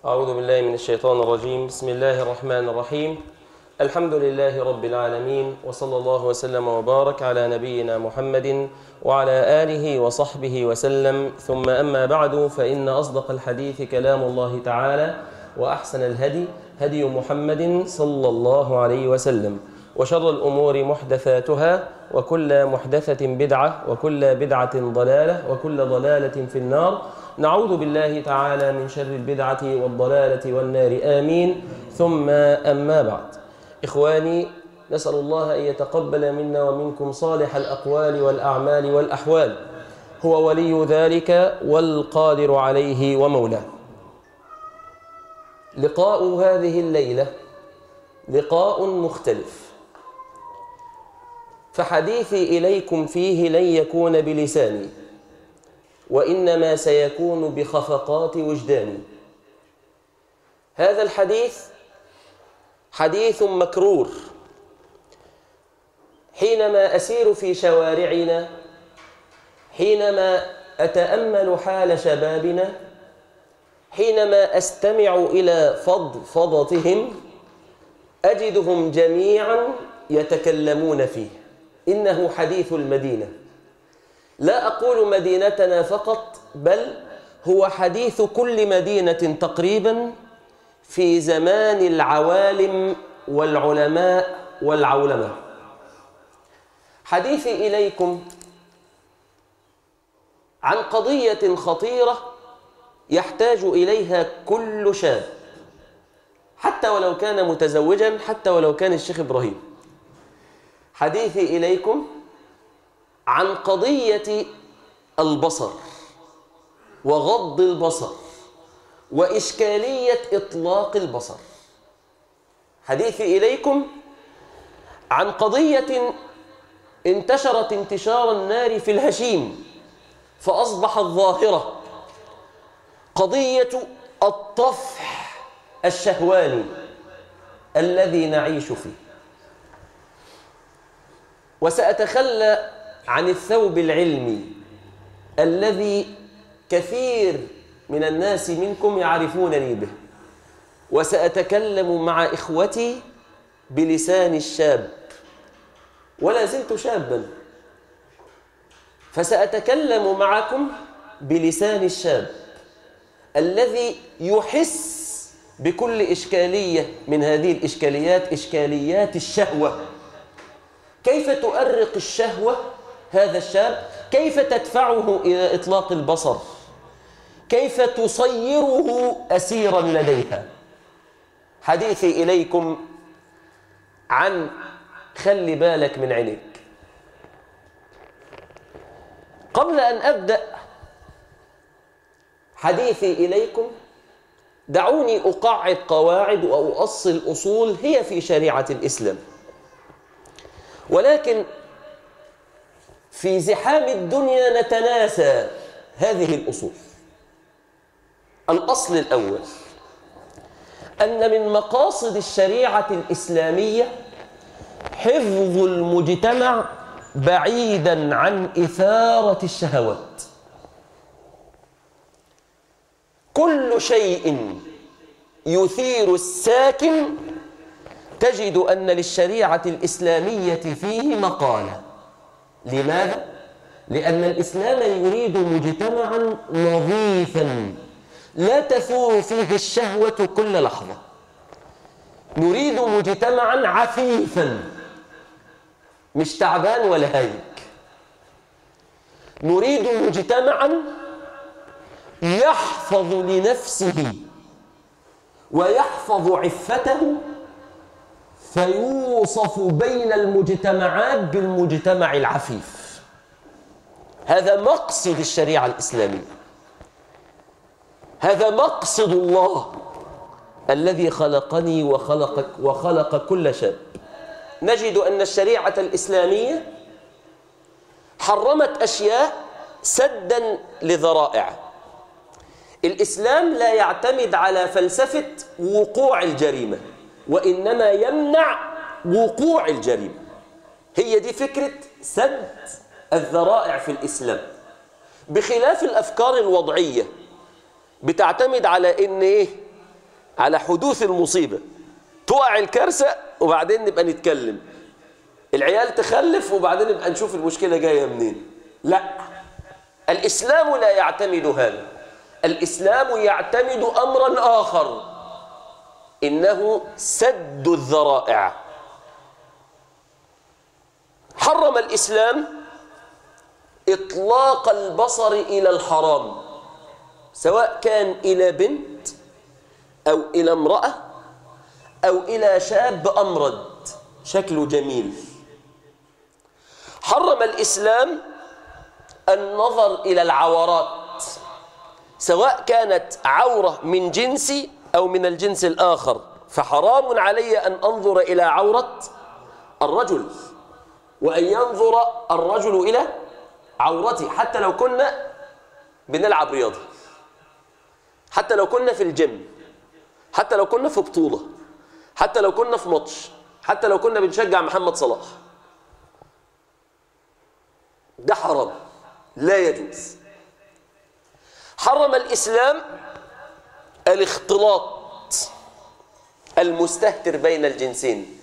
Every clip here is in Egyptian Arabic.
أعوذ بالله من الشيطان الرجيم بسم الله الرحمن الرحيم الحمد لله رب العالمين وصلى الله وسلم وبارك على نبينا محمد وعلى آله وصحبه وسلم ثم أما بعد فإن أصدق الحديث كلام الله تعالى وأحسن الهدي هدي محمد صلى الله عليه وسلم وشر الأمور محدثاتها وكل محدثة بدعة وكل بدعة ضلالة وكل ضلالة في النار نعوذ بالله تعالى من شر البدعة والضلالة والنار آمين ثم أما بعد إخواني نسأل الله أن يتقبل منا ومنكم صالح الأقوال والأعمال والأحوال هو ولي ذلك والقادر عليه ومولاه لقاء هذه الليلة لقاء مختلف فحديثي إليكم فيه لن يكون بلساني وإنما سيكون بخفقات وجداني هذا الحديث حديث مكرور حينما أسير في شوارعنا حينما أتأمل حال شبابنا حينما أستمع إلى فضفضتهم أجدهم جميعا يتكلمون فيه إنه حديث المدينة لا أقول مدينتنا فقط بل هو حديث كل مدينة تقريبا في زمان العوالم والعلماء والعولمة حديثي إليكم عن قضية خطيرة يحتاج إليها كل شاب حتى ولو كان متزوجا حتى ولو كان الشيخ إبراهيم حديثي إليكم عن قضية البصر وغض البصر وإشكالية إطلاق البصر حديثي إليكم عن قضية انتشرت انتشار النار في الهشيم فأصبحت ظاهرة قضية الطفح الشهواني الذي نعيش فيه وسأتخلى عن الثوب العلمي الذي كثير من الناس منكم يعرفونني به وسأتكلم مع إخوتي بلسان الشاب ولا زلت شابا فسأتكلم معكم بلسان الشاب الذي يحس بكل إشكالية من هذه الإشكاليات إشكاليات الشهوة كيف تؤرق الشهوة هذا الشاب كيف تدفعه إلى إطلاق البصر كيف تصيره أسيرا لديها حديثي إليكم عن خلي بالك من عينيك قبل أن أبدأ حديثي إليكم دعوني أقعد قواعد وأؤصل أصول هي في شريعة الإسلام ولكن في زحام الدنيا نتناسى هذه الأصول الأصل الأول أن من مقاصد الشريعة الإسلامية حفظ المجتمع بعيدا عن إثارة الشهوات كل شيء يثير الساكن تجد أن للشريعة الإسلامية فيه مقالة لماذا؟ لأن الإسلام يريد مجتمعا نظيفا لا تثور فيه الشهوة كل لحظة نريد مجتمعا عفيفا مش تعبان ولا هايك نريد مجتمعا يحفظ لنفسه ويحفظ عفته فيوصف بين المجتمعات بالمجتمع العفيف هذا مقصد الشريعة الإسلامية هذا مقصد الله الذي خلقني وخلقك وخلق كل شاب نجد أن الشريعة الإسلامية حرمت أشياء سدا لذرائع الإسلام لا يعتمد على فلسفة وقوع الجريمة وإنما يمنع وقوع الجريمة هي دي فكرة سد الذرائع في الإسلام بخلاف الأفكار الوضعية بتعتمد على إن إيه على حدوث المصيبة تقع الكارثة وبعدين نبقى نتكلم العيال تخلف وبعدين نبقى نشوف المشكلة جاية منين لا الإسلام لا يعتمد هذا الإسلام يعتمد أمرا آخر إنه سد الذرائع حرم الإسلام إطلاق البصر إلى الحرام سواء كان إلى بنت أو إلى امرأة أو إلى شاب أمرد شكله جميل حرم الإسلام النظر إلى العورات سواء كانت عورة من جنسي أو من الجنس الآخر فحرام علي أن أنظر إلى عورة الرجل وأن ينظر الرجل إلى عورتي حتى لو كنا بنلعب رياضة حتى لو كنا في الجيم حتى لو كنا في بطولة حتى لو كنا في ماتش حتى لو كنا بنشجع محمد صلاح ده حرام لا يجوز حرم الإسلام الاختلاط المستهتر بين الجنسين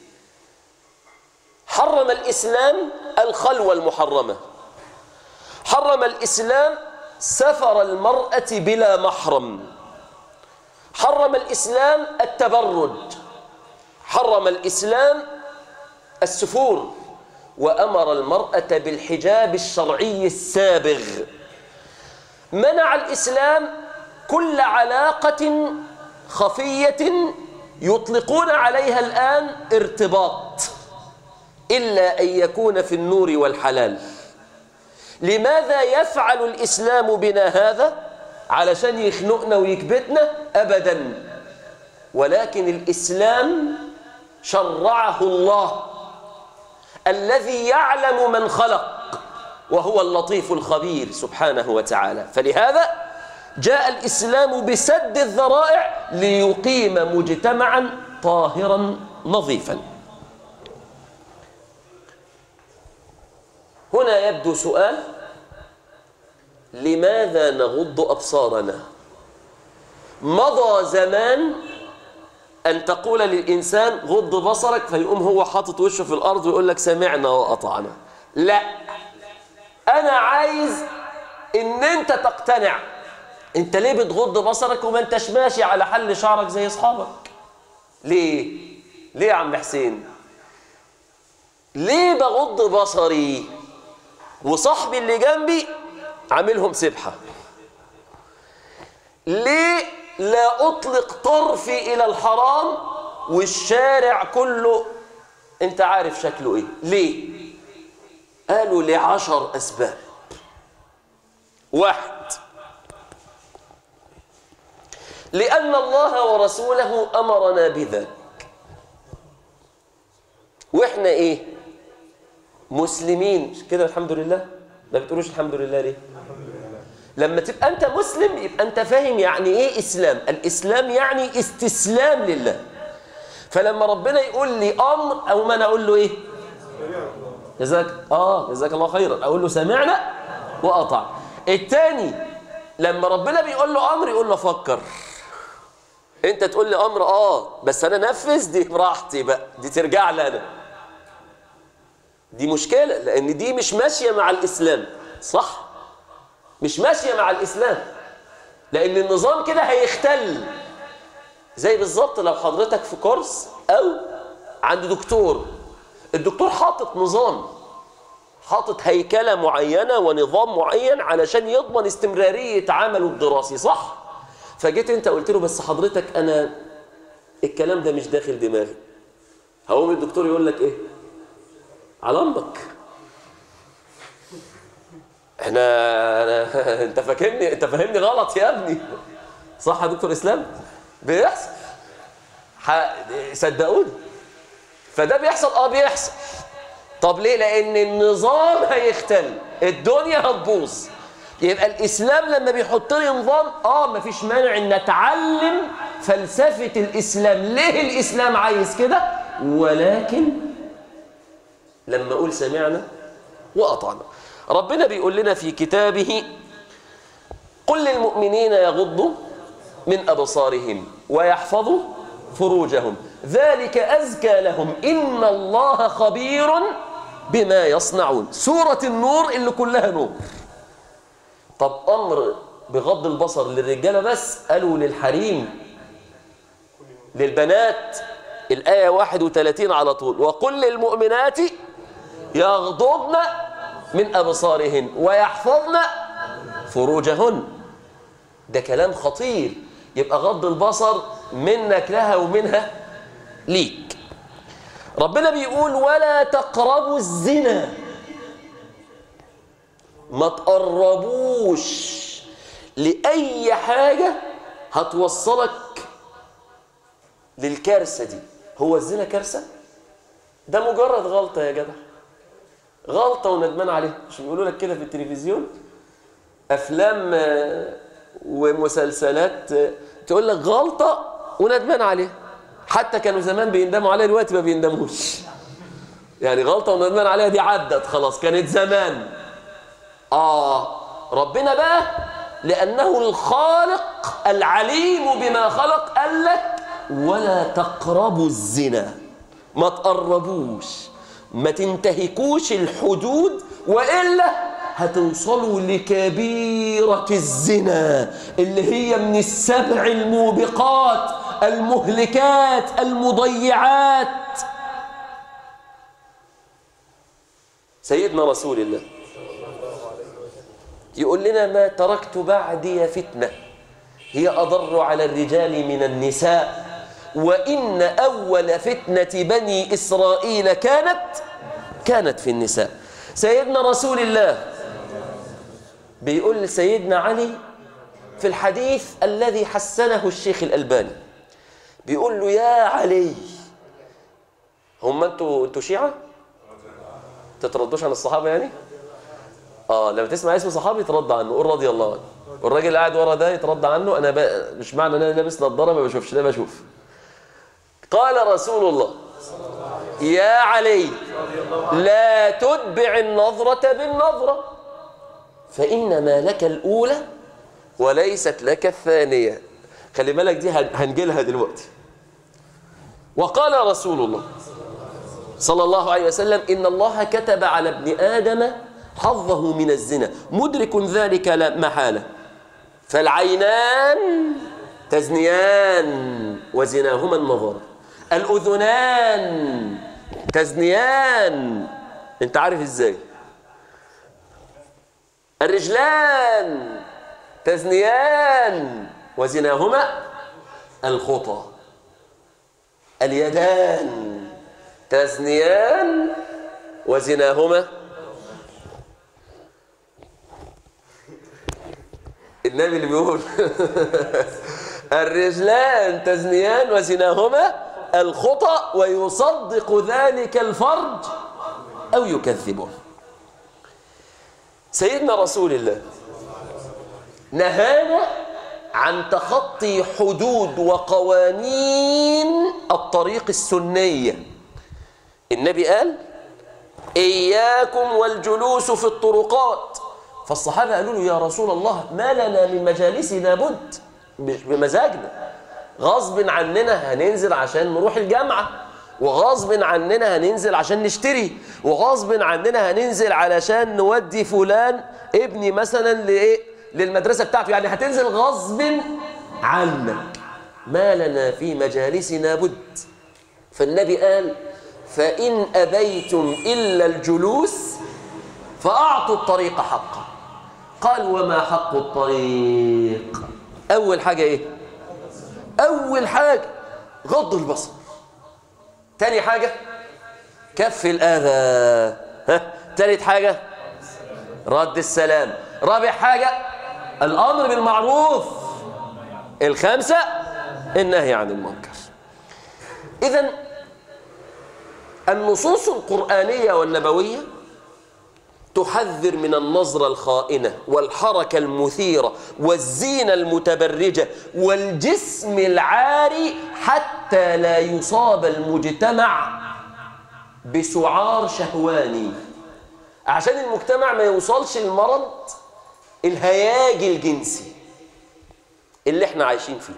حرم الإسلام الخلوة المحرمة حرم الإسلام سفر المرأة بلا محرم حرم الإسلام التبرج حرم الإسلام السفور وأمر المرأة بالحجاب الشرعي السابغ منع الإسلام كل علاقة خفية يطلقون عليها الآن ارتباط إلا أن يكون في النور والحلال لماذا يفعل الإسلام بنا هذا؟ علشان يخنقنا ويكبتنا أبدا ولكن الإسلام شرعه الله الذي يعلم من خلق وهو اللطيف الخبير سبحانه وتعالى فلهذا جاء الإسلام بسد الذرائع ليقيم مجتمعا طاهرا نظيفا هنا يبدو سؤال لماذا نغض أبصارنا مضى زمان أن تقول للإنسان غض بصرك فيقوم هو حاطط وشه في الأرض ويقول لك سمعنا وأطعنا لا أنا عايز إن أنت تقتنع أنت ليه بتغض بصرك وما أنتش ماشي على حل شعرك زي أصحابك ليه ليه يا عم حسين ليه بغض بصري وصاحبي اللي جنبي عاملهم سبحة ليه لا أطلق طرفي إلى الحرام والشارع كله أنت عارف شكله إيه ليه قالوا لعشر أسباب واحد لأن الله ورسوله أمرنا بذلك وإحنا إيه مسلمين كده الحمد لله ما بتقولوش الحمد لله ليه لما تبقى أنت مسلم يبقى أنت فاهم يعني إيه إسلام الإسلام يعني استسلام لله فلما ربنا يقول لي أمر أو ما أنا أقول له إيه جزاك آه جزاك الله خيرا أقول له سمعنا وأطع الثاني لما ربنا بيقول له أمر يقول له فكر أنت تقول لي أمر آه بس أنا نفذ دي براحتي بقى دي ترجع لي أنا دي مشكلة لأن دي مش ماشية مع الإسلام صح؟ مش ماشية مع الإسلام لأن النظام كده هيختل زي بالظبط لو حضرتك في كورس أو عند دكتور الدكتور حاطط نظام حاطط هيكلة معينة ونظام معين علشان يضمن استمرارية عمله الدراسي صح؟ فجيت انت قلت له بس حضرتك أنا الكلام ده مش داخل دماغي هقوم الدكتور يقول لك ايه؟ على امك احنا أنا... انت فاكرني انت فاهمني غلط يا ابني صح يا دكتور اسلام بيحصل ح... صدقوني فده بيحصل اه بيحصل طب ليه لان النظام هيختل الدنيا هتبوظ يبقى الاسلام لما بيحط لي نظام اه مفيش مانع ان اتعلم فلسفه الاسلام ليه الاسلام عايز كده ولكن لما اقول سمعنا واطعنا ربنا بيقول لنا في كتابه قل للمؤمنين يغضوا من أبصارهم ويحفظوا فروجهم ذلك أزكى لهم إن الله خبير بما يصنعون سورة النور اللي كلها نور طب أمر بغض البصر للرجالة بس قالوا للحريم للبنات الآية 31 على طول وقل للمؤمنات يغضضن من أبصارهن ويحفظن فروجهن ده كلام خطير يبقى غض البصر منك لها ومنها ليك ربنا بيقول ولا تقربوا الزنا ما تقربوش لأي حاجة هتوصلك للكارثة دي هو الزنا كارثة؟ ده مجرد غلطة يا جدع غلطة وندمان عليها مش بيقولوا لك كده في التلفزيون أفلام آه، ومسلسلات آه، تقول لك غلطة وندمان عليها حتى كانوا زمان بيندموا عليها دلوقتي ما بيندموش يعني غلطة وندمان عليها دي عدت خلاص كانت زمان آه ربنا بقى لأنه الخالق العليم بما خلق قال لك ولا تقربوا الزنا ما تقربوش ما تنتهكوش الحدود وإلا هتوصلوا لكبيرة الزنا اللي هي من السبع الموبقات المهلكات المضيعات سيدنا رسول الله يقول لنا ما تركت بعدي فتنة هي أضر على الرجال من النساء وإن أول فتنة بني إسرائيل كانت كانت في النساء سيدنا رسول الله بيقول لسيدنا علي في الحديث الذي حسنه الشيخ الألباني بيقول له يا علي هم انتوا انتوا شيعة تتردوش عن الصحابة يعني اه لما تسمع اسم صحابي ترد عنه قول رضي الله عنه والراجل اللي قاعد ورا ده يترد عنه انا ب... مش معنى ان انا لابس نظاره ما بشوفش لا بشوف قال رسول الله يا علي لا تتبع النظرة بالنظرة فإنما لك الأولى وليست لك الثانية خلي بالك دي هن- هنجيلها دلوقتي وقال رسول الله صلى الله عليه وسلم إن الله كتب على ابن آدم حظه من الزنا مدرك ذلك لا محالة فالعينان تزنيان وزناهما النظر الأذنان تزنيان انت عارف ازاي الرجلان تزنيان وزناهما الخطى اليدان تزنيان وزناهما النبي اللي بيقول الرجلان تزنيان وزناهما الخطأ ويصدق ذلك الفرج أو يكذبه سيدنا رسول الله نهانا عن تخطي حدود وقوانين الطريق السنية النبي قال إياكم والجلوس في الطرقات فالصحابة قالوا له يا رسول الله ما لنا من مجالسنا بد مش بمزاجنا غصب عننا هننزل عشان نروح الجامعة وغصب عننا هننزل عشان نشتري وغصب عننا هننزل علشان نودي فلان ابني مثلا لإيه للمدرسة بتاعته يعني هتنزل غصب عنك ما لنا في مجالسنا بد فالنبي قال فإن أبيتم إلا الجلوس فأعطوا الطريق حقه قال وما حق الطريق أول حاجة إيه أول حاجة غض البصر تاني حاجة كف الأذى ها تالت حاجة رد السلام رابع حاجة الأمر بالمعروف الخامسة النهي عن المنكر إذا النصوص القرآنية والنبوية تحذر من النظرة الخائنة والحركة المثيرة والزينة المتبرجة والجسم العاري حتى لا يصاب المجتمع بسعار شهواني عشان المجتمع ما يوصلش المرض الهياج الجنسي اللي احنا عايشين فيه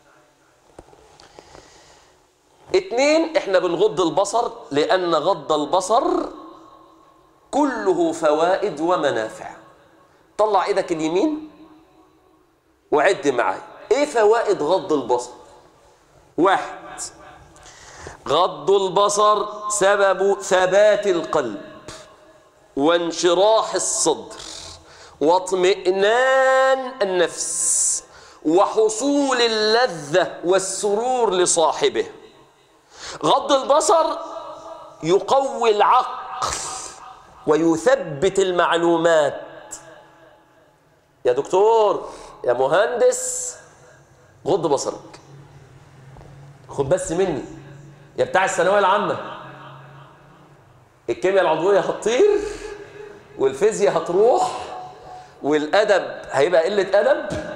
اتنين احنا بنغض البصر لان غض البصر كله فوائد ومنافع طلع ايدك اليمين وعد معايا ايه فوائد غض البصر واحد غض البصر سبب ثبات القلب وانشراح الصدر واطمئنان النفس وحصول اللذة والسرور لصاحبه غض البصر يقوي العقل ويثبت المعلومات يا دكتور يا مهندس غض بصرك خد بس مني يا بتاع الثانويه العامه الكيمياء العضويه هتطير والفيزياء هتروح والادب هيبقى قله ادب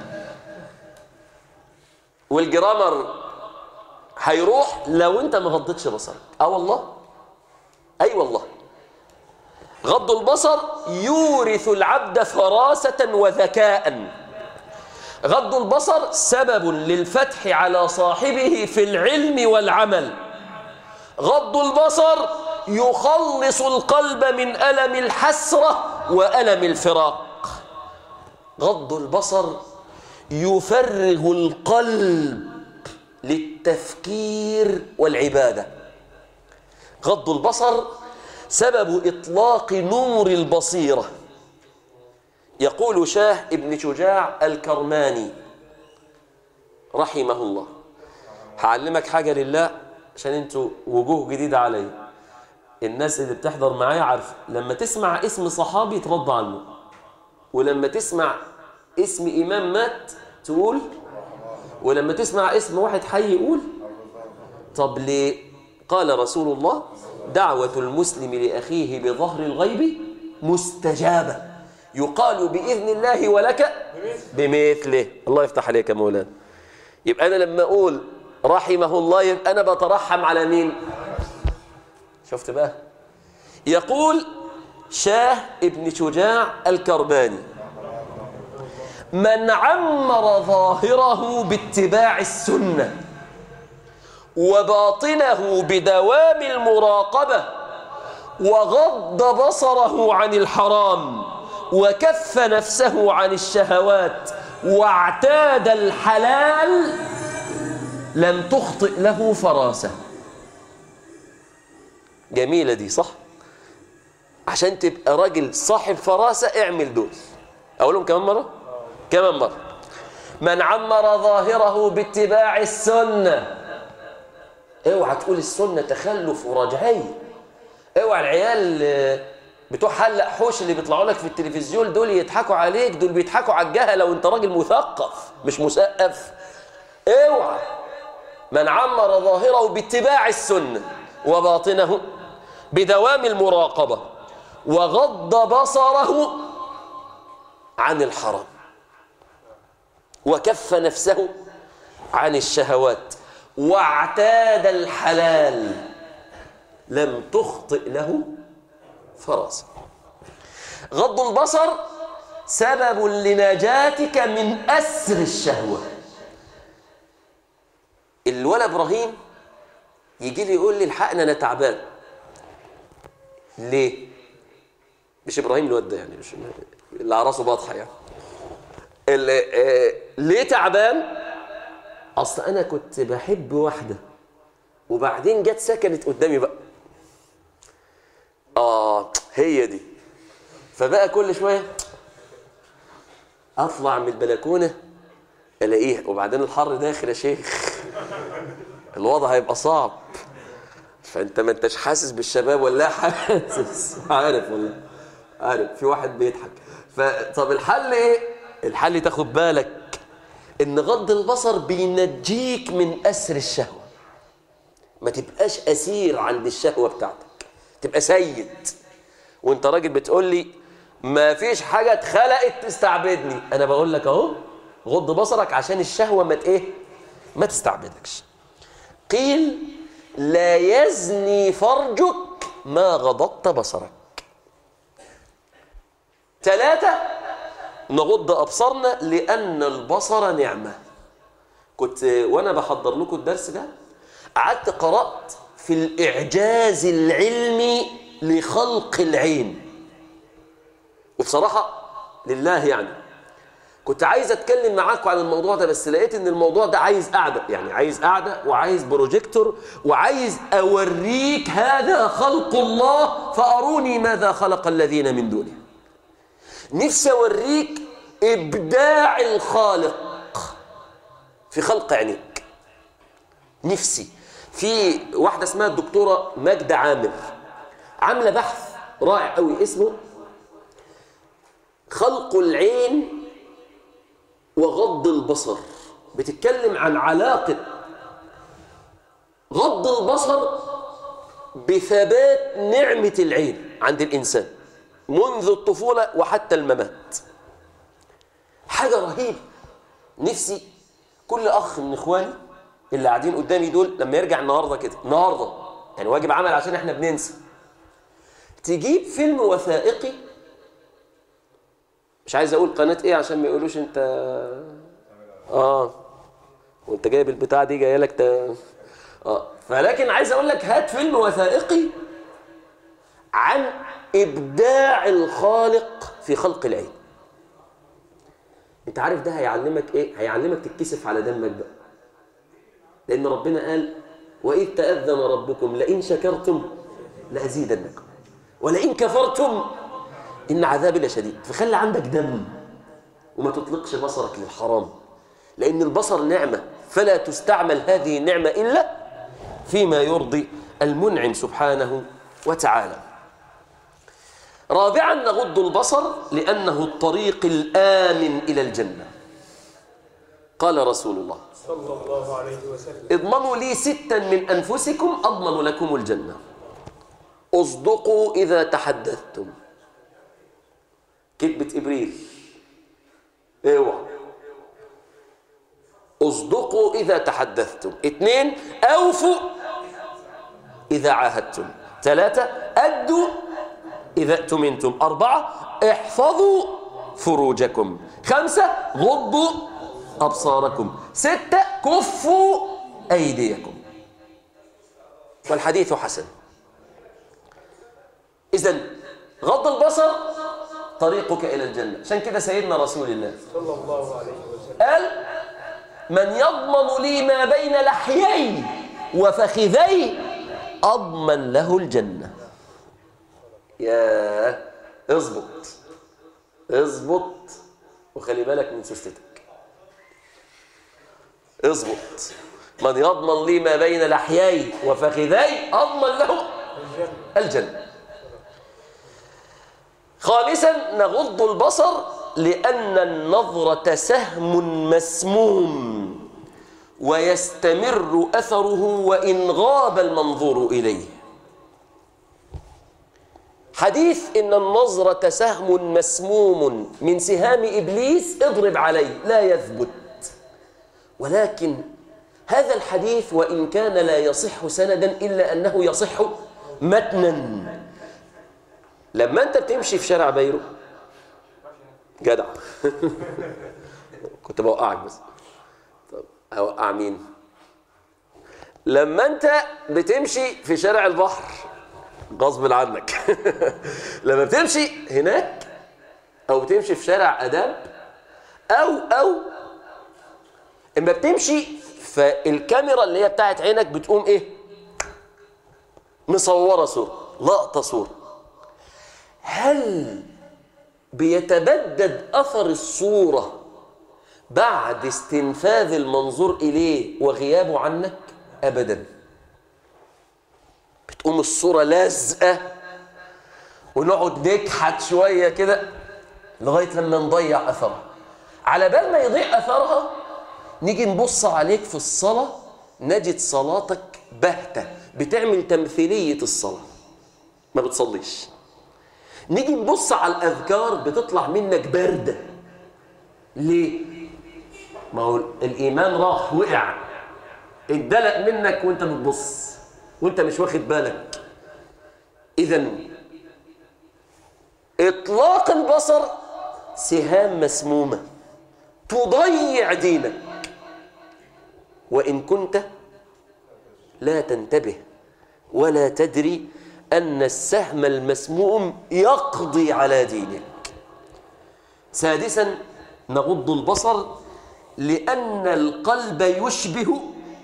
والجرامر هيروح لو انت ما غضتش بصرك اه والله اي أيوة والله غض البصر يورث العبد فراسة وذكاء غض البصر سبب للفتح على صاحبه في العلم والعمل غض البصر يخلص القلب من ألم الحسرة وألم الفراق غض البصر يفرغ القلب للتفكير والعبادة غض البصر سبب إطلاق نور البصيرة يقول شاه ابن شجاع الكرماني رحمه الله هعلمك حاجة لله عشان انتوا وجوه جديدة علي الناس اللي بتحضر معايا عارفة لما تسمع اسم صحابي ترد عنه ولما تسمع اسم إمام مات تقول ولما تسمع اسم واحد حي يقول طب ليه قال رسول الله دعوة المسلم لأخيه بظهر الغيب مستجابة يقال بإذن الله ولك بمثله الله يفتح عليك يا مولانا يبقى أنا لما أقول رحمه الله يبقى أنا بترحم على مين شفت بقى يقول شاه ابن شجاع الكرباني من عمر ظاهره باتباع السنة وباطنه بدوام المراقبة وغض بصره عن الحرام وكف نفسه عن الشهوات واعتاد الحلال لم تخطئ له فراسة جميلة دي صح عشان تبقى راجل صاحب فراسة اعمل دول أقولهم كمان مرة كمان مرة من عمر ظاهره باتباع السنة اوعى تقول السنة تخلف ورجعي اوعى العيال بتوع حلق حوش اللي بيطلعوا لك في التلفزيون دول يضحكوا عليك دول بيضحكوا على الجهل لو انت راجل مثقف مش مثقف اوعى من عمر ظاهره باتباع السنة وباطنه بدوام المراقبة وغض بصره عن الحرام وكف نفسه عن الشهوات واعتاد الحلال لم تخطئ له فراسة غض البصر سبب لنجاتك من أسر الشهوة الولد إبراهيم يجي لي يقول لي الحقنا أنا تعبان ليه؟ مش إبراهيم الواد ده يعني مش اللي على راسه باطحة يعني اللي آه ليه تعبان؟ أصل أنا كنت بحب واحدة وبعدين جت سكنت قدامي بقى آه هي دي فبقى كل شوية أطلع من البلكونة ألاقيها وبعدين الحر داخل يا شيخ الوضع هيبقى صعب فأنت ما أنتش حاسس بالشباب ولا حاسس عارف والله عارف في واحد بيضحك فطب الحل إيه؟ الحل تاخد بالك إن غض البصر بينجيك من أسر الشهوة ما تبقاش أسير عند الشهوة بتاعتك تبقى سيد وانت راجل بتقول لي ما فيش حاجة اتخلقت تستعبدني انا بقول لك اهو غض بصرك عشان الشهوة ما ايه ما تستعبدكش قيل لا يزني فرجك ما غضضت بصرك ثلاثة نغض أبصارنا لأن البصر نعمة كنت وانا بحضر لكم الدرس ده قعدت قرات في الاعجاز العلمي لخلق العين وبصراحه لله يعني كنت عايز اتكلم معاكم عن الموضوع ده بس لقيت ان الموضوع ده عايز قعده يعني عايز قعده وعايز بروجيكتور وعايز اوريك هذا خلق الله فاروني ماذا خلق الذين من دونه نفسي اوريك ابداع الخالق في خلق عينيك نفسي في واحده اسمها الدكتوره ماجده عامر عامله بحث رائع قوي اسمه خلق العين وغض البصر بتتكلم عن علاقة غض البصر بثبات نعمة العين عند الإنسان منذ الطفولة وحتى الممات حاجة رهيبة نفسي كل أخ من إخواني اللي قاعدين قدامي دول لما يرجع النهاردة كده النهاردة يعني واجب عمل عشان احنا بننسى تجيب فيلم وثائقي مش عايز اقول قناه ايه عشان ما يقولوش انت اه وانت جايب البتاع دي جايه لك ت... اه فلكن عايز اقول لك هات فيلم وثائقي عن ابداع الخالق في خلق العين انت عارف ده هيعلمك ايه هيعلمك تتكسف على دمك بقى لان ربنا قال واذ تاذن ربكم لئن شكرتم لازيدنكم ولئن كفرتم إن عذابي لشديد فخلي عندك دم وما تطلقش بصرك للحرام لأن البصر نعمة فلا تستعمل هذه النعمة إلا فيما يرضي المنعم سبحانه وتعالى رابعا نغض البصر لأنه الطريق الآمن إلى الجنة قال رسول الله صلى الله عليه وسلم اضمنوا لي ستا من أنفسكم أضمن لكم الجنة اصدقوا إذا تحدثتم كذبة إبريل اوعى اصدقوا إذا تحدثتم اثنين أوفوا إذا عاهدتم ثلاثة أدوا إذا اؤتمنتم أربعة احفظوا فروجكم خمسة غضوا أبصاركم ستة كفوا أيديكم والحديث حسن إذن غض البصر طريقك إلى الجنة عشان كده سيدنا رسول الله صلى الله عليه وسلم قال من يضمن لي ما بين لحيي وفخذي أضمن له الجنة يا اظبط اظبط وخلي بالك من سستك اظبط من يضمن لي ما بين لحيي وفخذي أضمن له الجنة خامسا نغض البصر لأن النظرة سهم مسموم ويستمر أثره وإن غاب المنظور إليه حديث إن النظرة سهم مسموم من سهام إبليس اضرب عليه لا يثبت ولكن هذا الحديث وإن كان لا يصح سندا إلا أنه يصح متنا لما أنت بتمشي في شارع بيرو جدع كنت بوقعك بس طب أوقع مين لما أنت بتمشي في شارع البحر غصب عنك لما بتمشي هناك أو بتمشي في شارع أداب أو أو اما بتمشي فالكاميرا اللي هي بتاعت عينك بتقوم ايه مصوره صوره لقطه صوره هل بيتبدد اثر الصوره بعد استنفاذ المنظور اليه وغيابه عنك ابدا بتقوم الصوره لازقه ونقعد نكحت شويه كده لغايه لما نضيع اثرها على بال ما يضيع اثرها نيجي نبص عليك في الصلاة نجد صلاتك باهتة بتعمل تمثيلية الصلاة ما بتصليش نيجي نبص على الأذكار بتطلع منك باردة ليه؟ ما هو الإيمان راح وقع اتدلق منك وانت بتبص وانت مش واخد بالك إذا إطلاق البصر سهام مسمومة تضيع دينك وإن كنت لا تنتبه ولا تدري أن السهم المسموم يقضي على دينك سادسا نغض البصر لأن القلب يشبه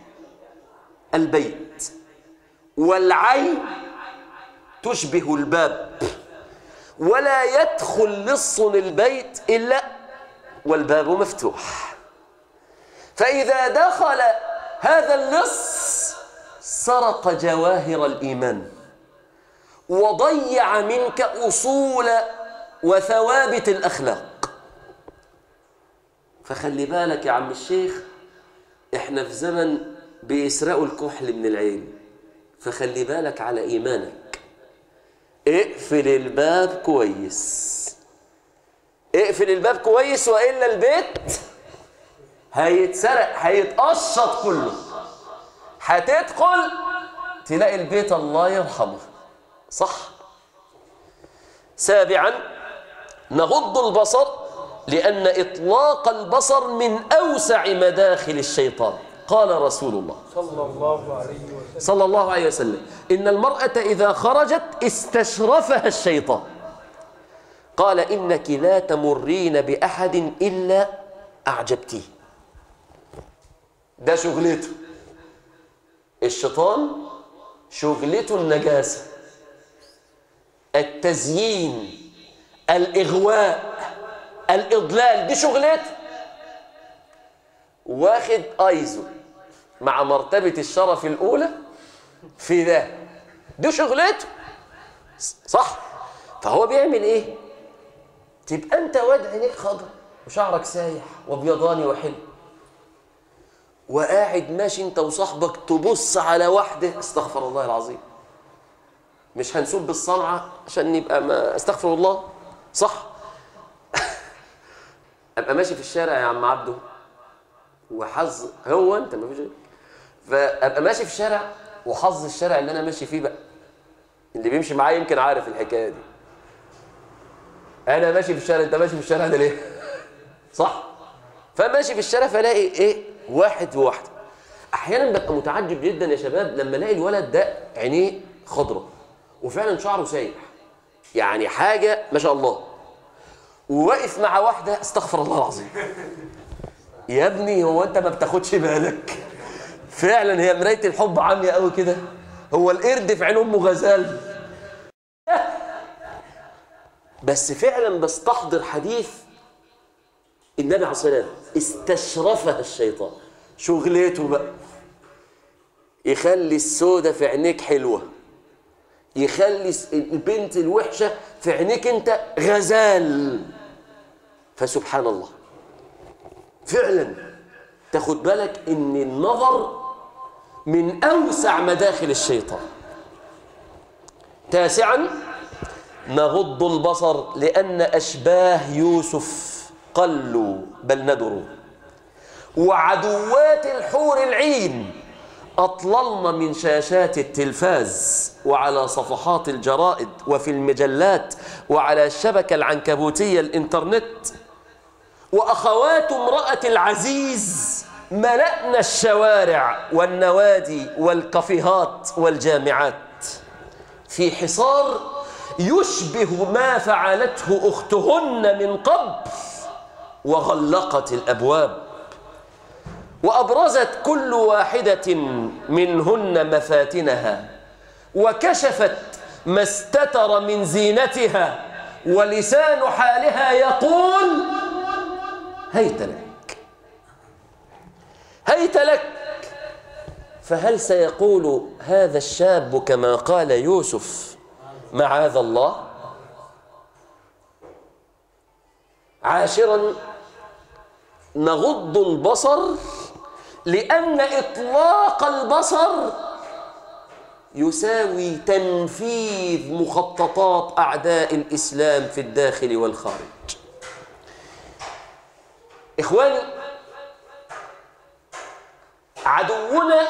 البيت والعين تشبه الباب ولا يدخل لص البيت إلا والباب مفتوح فإذا دخل هذا اللص سرق جواهر الإيمان وضيع منك أصول وثوابت الأخلاق فخلي بالك يا عم الشيخ احنا في زمن بيسرقوا الكحل من العين فخلي بالك على إيمانك اقفل الباب كويس اقفل الباب كويس وإلا البيت هيتسرق هيتقشط كله هتدخل تلاقي البيت الله يرحمه صح سابعا نغض البصر لأن إطلاق البصر من أوسع مداخل الشيطان قال رسول الله صلى الله عليه وسلم صلى الله عليه وسلم إن المرأة إذا خرجت استشرفها الشيطان قال إنك لا تمرين بأحد إلا أعجبتيه ده شغلته الشيطان شغلته النجاسة التزيين الإغواء الإضلال دي شغلته واخد أيزو مع مرتبة الشرف الأولى في ده دي شغلته صح فهو بيعمل ايه تبقى انت واد عينيك خضر وشعرك سايح وابيضاني وحلو وقاعد ماشي انت وصاحبك تبص على واحده استغفر الله العظيم مش هنسب الصنعه عشان نبقى ما استغفر الله صح ابقى ماشي في الشارع يا عم عبده وحظ هو انت ما فيش غيرك. فابقى ماشي في الشارع وحظ الشارع اللي انا ماشي فيه بقى اللي بيمشي معايا يمكن عارف الحكايه دي انا ماشي في الشارع انت ماشي في الشارع ده ليه صح فماشي في الشارع فلاقي ايه واحد وواحده احيانا ببقى متعجب جدا يا شباب لما الاقي الولد ده عينيه خضراء وفعلا شعره سايح يعني حاجه ما شاء الله وواقف مع واحده استغفر الله العظيم يا ابني هو انت ما بتاخدش بالك فعلا هي مرايه الحب عاميه قوي كده هو القرد في عين امه غزال بس فعلا بستحضر حديث النبي عليه الصلاه والسلام استشرفها الشيطان شغلته بقى يخلي السودة في عينيك حلوة يخلي البنت الوحشة في عينيك انت غزال فسبحان الله فعلا تاخد بالك ان النظر من اوسع مداخل الشيطان تاسعا نغض البصر لان اشباه يوسف قلوا بل ندروا وعدوات الحور العين أطللن من شاشات التلفاز وعلى صفحات الجرائد وفي المجلات وعلى الشبكة العنكبوتية الإنترنت وأخوات امرأة العزيز ملأنا الشوارع والنوادي والكافيهات والجامعات في حصار يشبه ما فعلته أختهن من قبل وغلقت الأبواب وأبرزت كل واحدة منهن مفاتنها وكشفت ما استتر من زينتها ولسان حالها يقول هيت لك هيت لك فهل سيقول هذا الشاب كما قال يوسف معاذ الله عاشرا نغض البصر لأن إطلاق البصر يساوي تنفيذ مخططات أعداء الإسلام في الداخل والخارج إخواني عدونا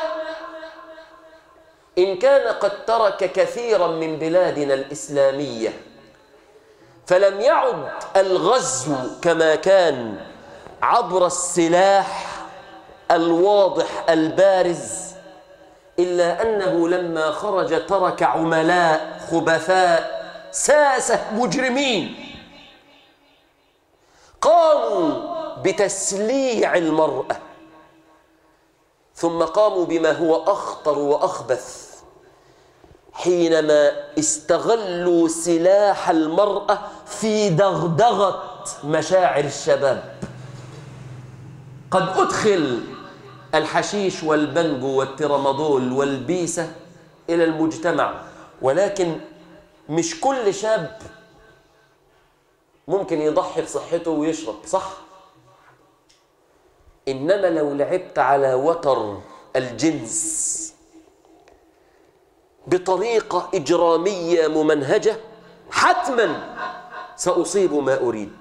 إن كان قد ترك كثيرا من بلادنا الإسلامية فلم يعد الغزو كما كان عبر السلاح الواضح البارز إلا أنه لما خرج ترك عملاء خبثاء ساسة مجرمين قاموا بتسليع المرأة ثم قاموا بما هو أخطر وأخبث حينما استغلوا سلاح المرأة في دغدغة مشاعر الشباب قد أدخل الحشيش والبنجو والترامادول والبيسة إلى المجتمع ولكن مش كل شاب ممكن يضحي بصحته ويشرب صح إنما لو لعبت على وتر الجنس بطريقة إجرامية ممنهجة حتما سأصيب ما أريد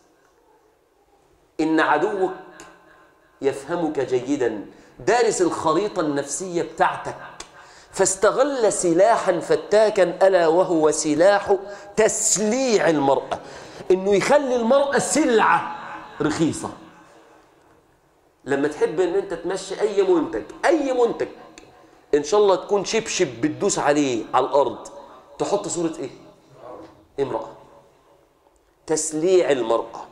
إن عدوك يفهمك جيدا دارس الخريطة النفسية بتاعتك فاستغل سلاحا فتاكا ألا وهو سلاح تسليع المرأة إنه يخلي المرأة سلعة رخيصة لما تحب ان انت تمشي اي منتج اي منتج ان شاء الله تكون شبشب بتدوس عليه على الارض تحط صورة ايه امرأة تسليع المرأة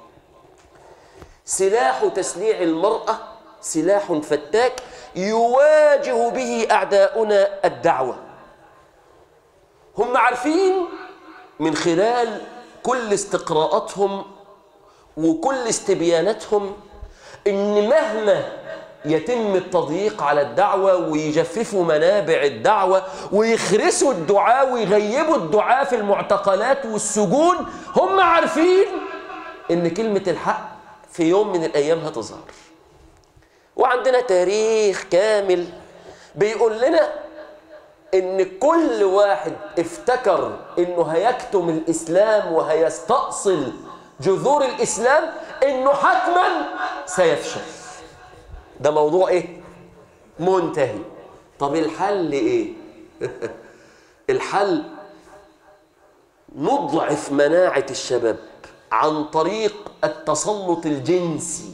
سلاح تسليع المرأة سلاح فتاك يواجه به أعداؤنا الدعوة هم عارفين من خلال كل استقراءاتهم وكل استبياناتهم إن مهما يتم التضييق على الدعوة ويجففوا منابع الدعوة ويخرسوا الدعاء ويغيبوا الدعاء في المعتقلات والسجون هم عارفين إن كلمة الحق في يوم من الأيام هتظهر وعندنا تاريخ كامل بيقول لنا إن كل واحد افتكر إنه هيكتم الإسلام وهيستأصل جذور الإسلام إنه حتما سيفشل ده موضوع إيه؟ منتهي طب الحل إيه؟ الحل نضعف مناعة الشباب عن طريق التسلط الجنسي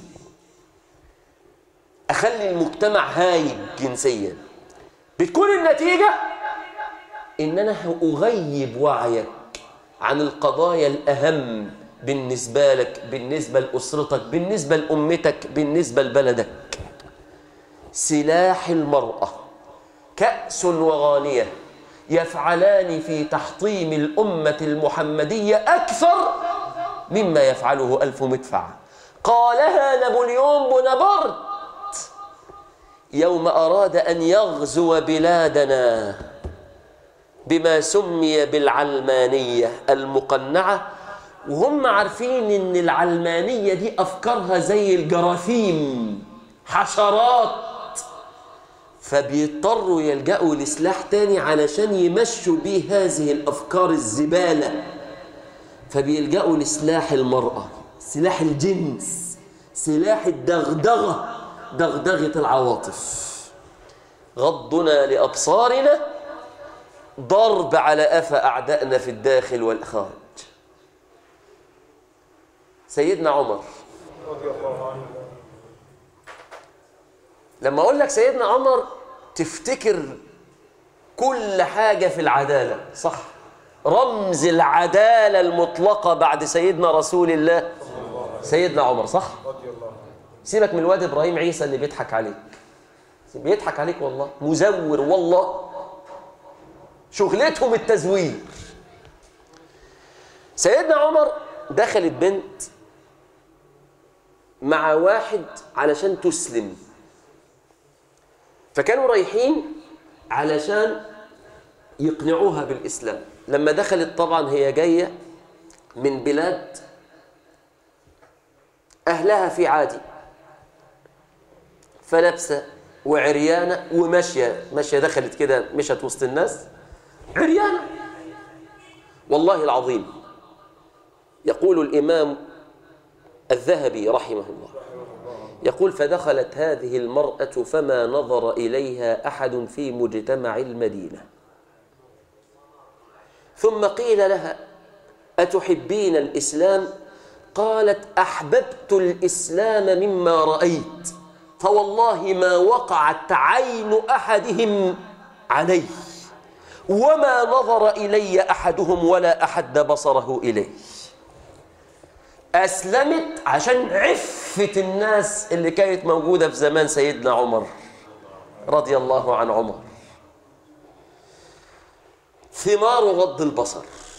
أخلي المجتمع هايج جنسيا بتكون النتيجة إن أنا أغيب وعيك عن القضايا الأهم بالنسبة لك بالنسبة لأسرتك بالنسبة لأمتك بالنسبة لبلدك سلاح المرأة كأس وغانية يفعلان في تحطيم الأمة المحمدية أكثر مما يفعله ألف مدفع قالها نابليون بونابرت يوم أراد أن يغزو بلادنا بما سمي بالعلمانية المقنعة وهم عارفين ان العلمانية دي افكارها زي الجراثيم حشرات فبيضطروا يلجأوا لسلاح تاني علشان يمشوا بيه هذه الافكار الزبالة فبيلجأوا لسلاح المرأة سلاح الجنس سلاح الدغدغة دغدغة العواطف غضنا لأبصارنا ضرب على أفى أعدائنا في الداخل والخارج سيدنا عمر رضي الله عنه لما اقول لك سيدنا عمر تفتكر كل حاجة في العدالة صح رمز العدالة المطلقة بعد سيدنا رسول الله سيدنا عمر صح رضي الله عنه سيبك من الواد ابراهيم عيسى اللي بيضحك عليك بيضحك عليك والله مزور والله شغلتهم التزوير سيدنا عمر دخلت بنت مع واحد علشان تسلم فكانوا رايحين علشان يقنعوها بالإسلام لما دخلت طبعا هي جاية من بلاد أهلها في عادي فلابسة وعريانة وماشية ماشية دخلت كده مشت وسط الناس عريانة والله العظيم يقول الإمام الذهبي رحمه الله يقول فدخلت هذه المرأة فما نظر إليها أحد في مجتمع المدينة ثم قيل لها أتحبين الإسلام قالت أحببت الإسلام مما رأيت فوالله ما وقعت عين أحدهم علي وما نظر إلي أحدهم ولا أحد بصره إلي أسلمت عشان عفة الناس اللي كانت موجودة في زمان سيدنا عمر رضي الله عن عمر ثمار غض البصر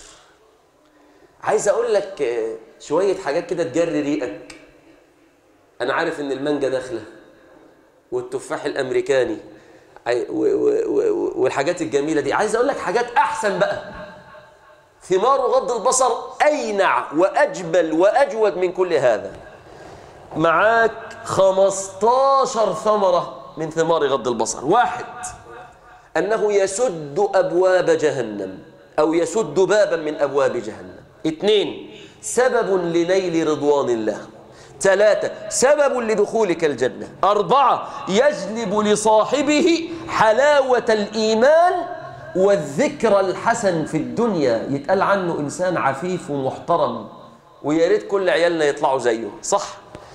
عايز أقول لك آه، شوية حاجات كده تجري ريقك أنا عارف إن المانجا داخلة والتفاح الأمريكاني عاي- و- و- و- والحاجات الجميلة دي عايز أقول لك حاجات أحسن بقى ثمار غض البصر أينع وأجمل وأجود من كل هذا معاك 15 ثمرة من ثمار غض البصر واحد أنه يسد أبواب جهنم أو يسد بابا من أبواب جهنم اثنين سبب لنيل رضوان الله ثلاثة سبب لدخولك الجنة أربعة يجلب لصاحبه حلاوة الإيمان والذكر الحسن في الدنيا يتقال عنه إنسان عفيف ومحترم ويا ريت كل عيالنا يطلعوا زيه صح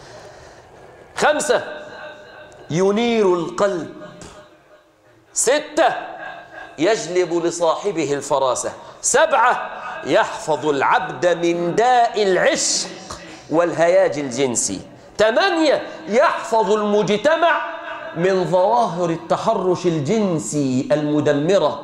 خمسة ينير القلب ستة يجلب لصاحبه الفراسة سبعة يحفظ العبد من داء العشق والهياج الجنسي ثمانية يحفظ المجتمع من ظواهر التحرش الجنسي المدمرة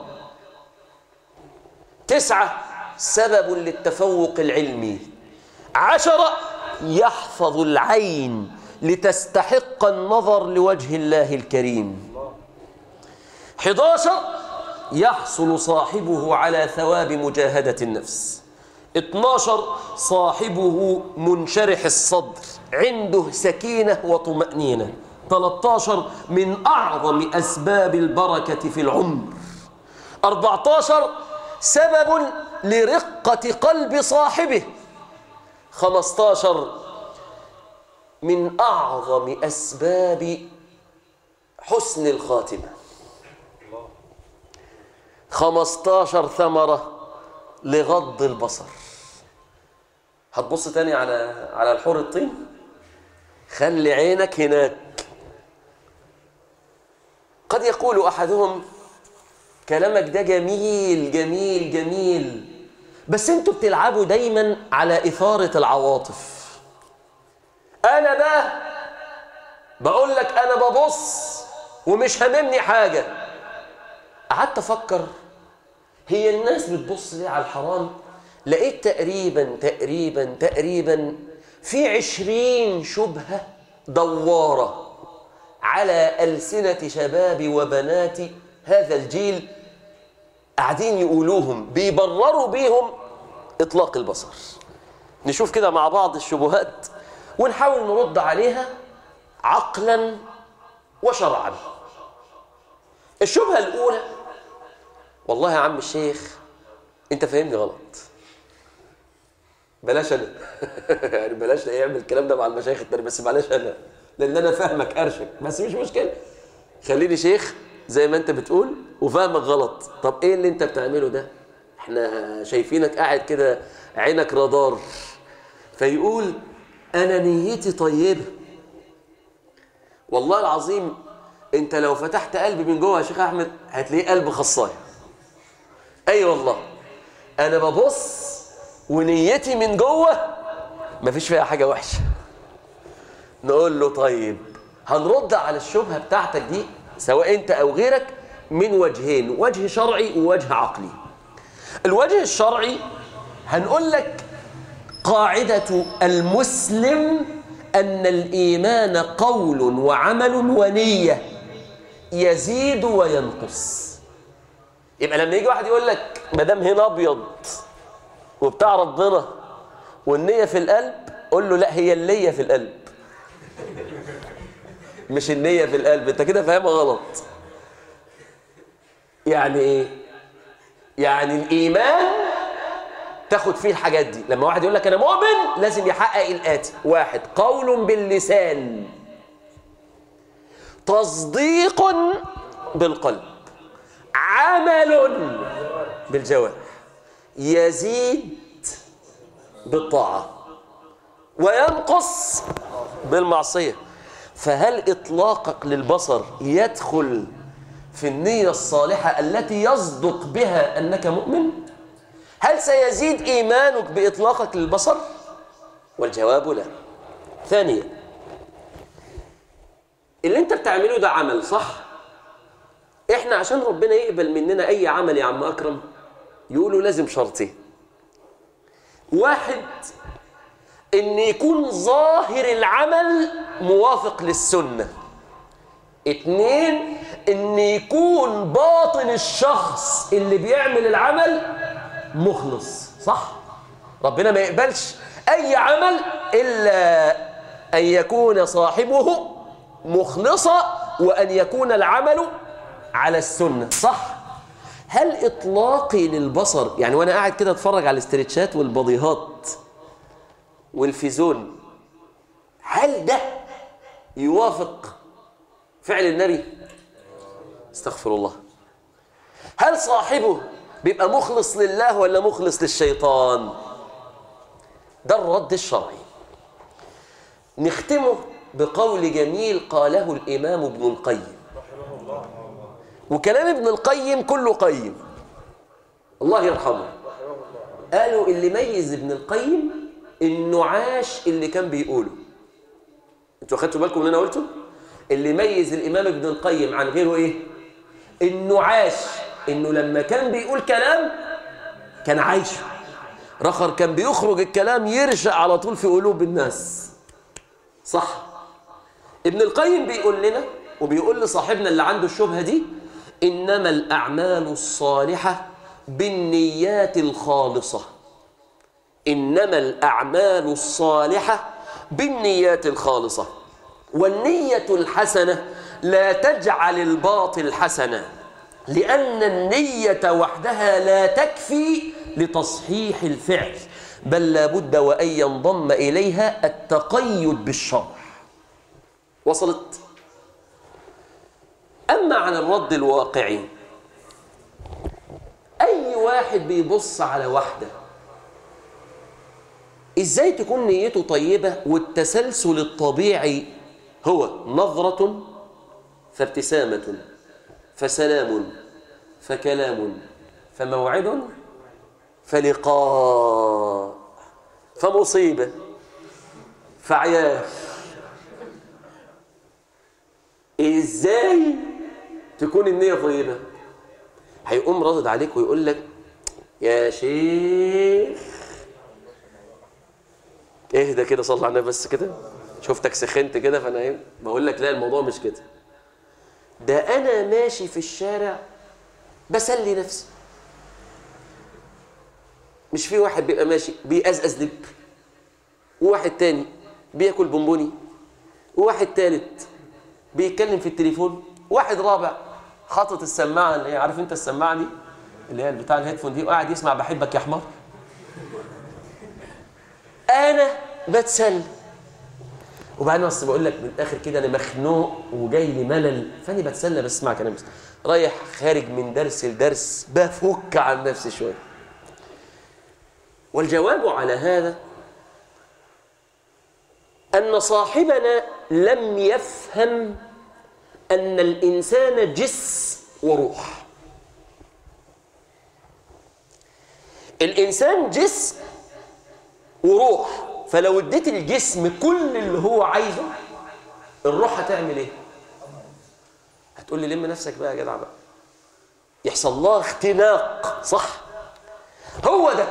تسعة سبب للتفوق العلمي عشرة يحفظ العين لتستحق النظر لوجه الله الكريم 11 يحصل صاحبه على ثواب مجاهدة النفس 12 صاحبه منشرح الصدر عنده سكينة وطمأنينة 13 من أعظم أسباب البركة في العمر 14 سبب لرقة قلب صاحبه 15 من أعظم أسباب حسن الخاتمة 15 ثمرة لغض البصر هتبص تاني على على الحور الطين خلي عينك هناك قد يقول أحدهم كلامك ده جميل جميل جميل بس انتوا بتلعبوا دايما على إثارة العواطف أنا بقى بقول لك أنا ببص ومش هاممني حاجة قعدت أفكر هي الناس بتبص ليه على الحرام لقيت تقريبا تقريبا تقريبا في عشرين شبهة دوارة على ألسنة شباب وبنات هذا الجيل قاعدين يقولوهم بيبرروا بيهم إطلاق البصر نشوف كده مع بعض الشبهات ونحاول نرد عليها عقلا وشرعا الشبهة الأولى والله يا عم الشيخ أنت فاهمني غلط بلاش أنا يعني بلاش يعمل الكلام ده مع المشايخ التاني بس بلاش أنا لأن أنا فاهمك أرشك بس مش مشكلة خليني شيخ زي ما أنت بتقول وفاهمك غلط طب إيه اللي أنت بتعمله ده احنا شايفينك قاعد كده عينك رادار فيقول أنا نيتي طيبة والله العظيم انت لو فتحت قلبي من جوه يا شيخ احمد هتلاقيه قلب خصايه اي أيوة والله انا ببص ونيتي من جوه مفيش فيها حاجه وحشه نقول له طيب هنرد على الشبهه بتاعتك دي سواء انت او غيرك من وجهين وجه شرعي ووجه عقلي الوجه الشرعي هنقول لك قاعده المسلم أن الإيمان قول وعمل ونية يزيد وينقص يبقى لما يجي واحد يقول لك ما دام هنا أبيض وبتاع ربنا والنية في القلب قول له لا هي النية في القلب مش النية في القلب انت كده فاهمها غلط يعني ايه يعني الإيمان تاخد فيه الحاجات دي لما واحد يقول لك انا مؤمن لازم يحقق الاتي واحد قول باللسان تصديق بالقلب عمل بالجوارح يزيد بالطاعه وينقص بالمعصيه فهل إطلاقك للبصر يدخل في النية الصالحة التي يصدق بها أنك مؤمن؟ هل سيزيد إيمانك بإطلاقك للبصر؟ والجواب لا ثانيا اللي انت بتعمله ده عمل صح؟ احنا عشان ربنا يقبل مننا اي عمل يا عم اكرم يقولوا لازم شرطين واحد ان يكون ظاهر العمل موافق للسنة اتنين ان يكون باطن الشخص اللي بيعمل العمل مخلص صح ربنا ما يقبلش اي عمل الا ان يكون صاحبه مخلصا وان يكون العمل على السنة صح هل اطلاقي للبصر يعني وانا قاعد كده اتفرج على الاسترتشات والبضيهات والفيزون هل ده يوافق فعل النبي استغفر الله هل صاحبه بيبقى مخلص لله ولا مخلص للشيطان ده الرد الشرعي نختمه بقول جميل قاله الإمام ابن القيم وكلام ابن القيم كله قيم الله يرحمه قالوا اللي ميز ابن القيم انه عاش اللي كان بيقوله انتوا اخدتوا بالكم من اللي انا قلته اللي ميز الامام ابن القيم عن غيره ايه انه عاش انه لما كان بيقول كلام كان عايشه رخر كان بيخرج الكلام يرشق على طول في قلوب الناس صح ابن القيم بيقول لنا وبيقول لصاحبنا اللي عنده الشبهه دي انما الاعمال الصالحه بالنيات الخالصه انما الاعمال الصالحه بالنيات الخالصه والنيه الحسنه لا تجعل الباطل حسنا لان النيه وحدها لا تكفي لتصحيح الفعل بل لابد وان ينضم اليها التقيد بالشرع وصلت اما عن الرد الواقعي اي واحد بيبص على واحده ازاي تكون نيته طيبة والتسلسل الطبيعي هو نظرة فابتسامة فسلام فكلام فموعد فلقاء فمصيبة فعياش ازاي تكون النية طيبة هيقوم رادد عليك ويقول لك يا شيخ اهدى كده صلى على النبي بس كده شفتك سخنت كده فانا ايه بقول لك لا الموضوع مش كده ده انا ماشي في الشارع بسلي نفسي مش في واحد بيبقى ماشي بيقزقز لب وواحد تاني بياكل بونبوني وواحد تالت بيتكلم في التليفون واحد رابع حاطط السماعه اللي هي عارف انت السماعه دي اللي هي بتاع الهيدفون دي وقاعد يسمع بحبك يا حمار انا بتسلى وبعدين بس بقول لك من الاخر كده انا مخنوق وجاي لي ملل فاني بتسلى بسمع كلام بس رايح خارج من درس لدرس بفك عن نفسي شويه والجواب على هذا ان صاحبنا لم يفهم ان الانسان جسم وروح الانسان جسم وروح فلو اديت الجسم كل اللي هو عايزه الروح هتعمل ايه هتقول لي لم نفسك بقى يا جدع بقى يحصل لها اختناق صح هو ده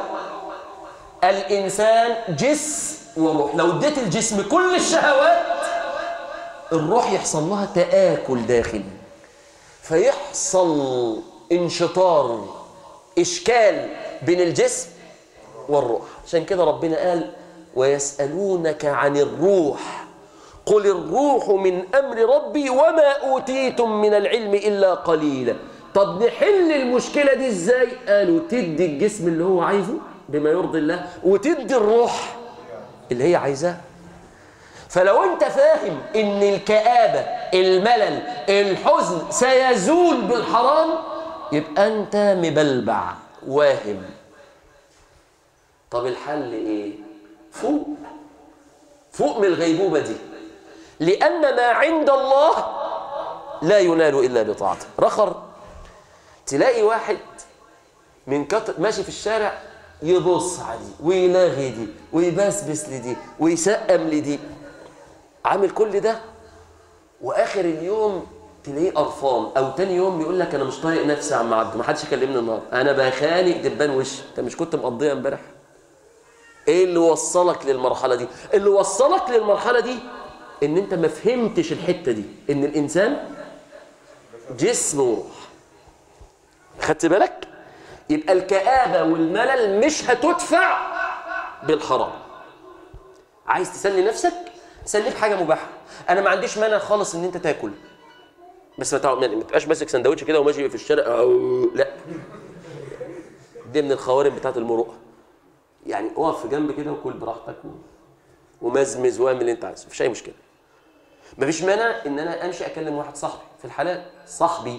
الانسان جسم وروح لو اديت الجسم كل الشهوات الروح يحصل لها تآكل داخلي فيحصل انشطار اشكال بين الجسم والروح عشان كده ربنا قال ويسألونك عن الروح قل الروح من أمر ربي وما أوتيتم من العلم إلا قليلا طب نحل المشكلة دي إزاي قالوا تدي الجسم اللي هو عايزه بما يرضي الله وتدي الروح اللي هي عايزاه فلو انت فاهم ان الكآبة الملل الحزن سيزول بالحرام يبقى انت مبلبع واهم طب الحل ايه فوق فوق من الغيبوبة دي لأن ما عند الله لا ينال إلا بطاعته رخر تلاقي واحد من كتر ماشي في الشارع يبص على دي ويلاغي دي ويبسبس لدي ويسقم لدي عامل كل ده واخر اليوم تلاقيه قرفان او تاني يوم يقول لك انا مش طايق نفسي يا عم عبد ما حدش يكلمني النهارده انا بخانق دبان وشي انت مش كنت مقضيها امبارح ايه اللي وصلك للمرحله دي اللي وصلك للمرحله دي ان انت ما فهمتش الحته دي ان الانسان جسم وروح خدت بالك يبقى الكآبة والملل مش هتدفع بالحرام عايز تسلي نفسك سليه بحاجة مباحة أنا ما عنديش مانع خالص إن أنت تاكل بس ما تع- ما تبقاش ماسك سندوتش كده وماشي في الشارع أو لا دي من الخوارم بتاعت المروءة يعني اقف في جنب كده وكل براحتك و... ومزمز واعمل اللي انت عايزه مفيش اي مشكله مفيش مانع ان انا امشي اكلم واحد صاحبي في الحلال صاحبي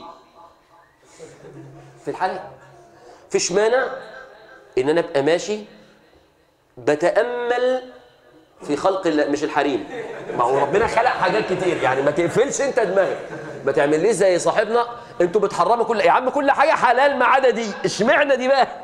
في الحلال مفيش مانع ان انا ابقى ماشي بتامل في خلق الله مش الحريم ما هو ربنا خلق حاجات كتير يعني ما تقفلش انت دماغك ما تعمليش زي صاحبنا انتوا بتحرموا كل يا عم كل حاجه حلال ما عدا دي اشمعنى دي بقى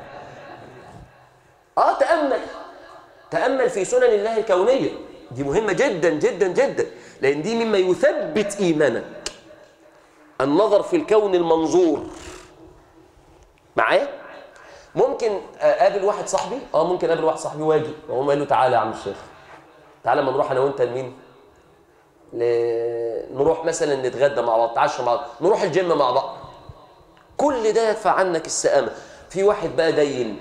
اه تامل تامل في سنن الله الكونيه دي مهمه جدا جدا جدا لان دي مما يثبت ايمانك النظر في الكون المنظور معايا ممكن اقابل واحد صاحبي اه ممكن اقابل واحد صاحبي واجي وهو قال له تعالى يا عم الشيخ تعالى ما نروح انا وانت لمين ل... نروح مثلا نتغدى مع بعض نتعشى مع بعض نروح الجيم مع بعض كل ده يدفع عنك السآمة في واحد بقى دين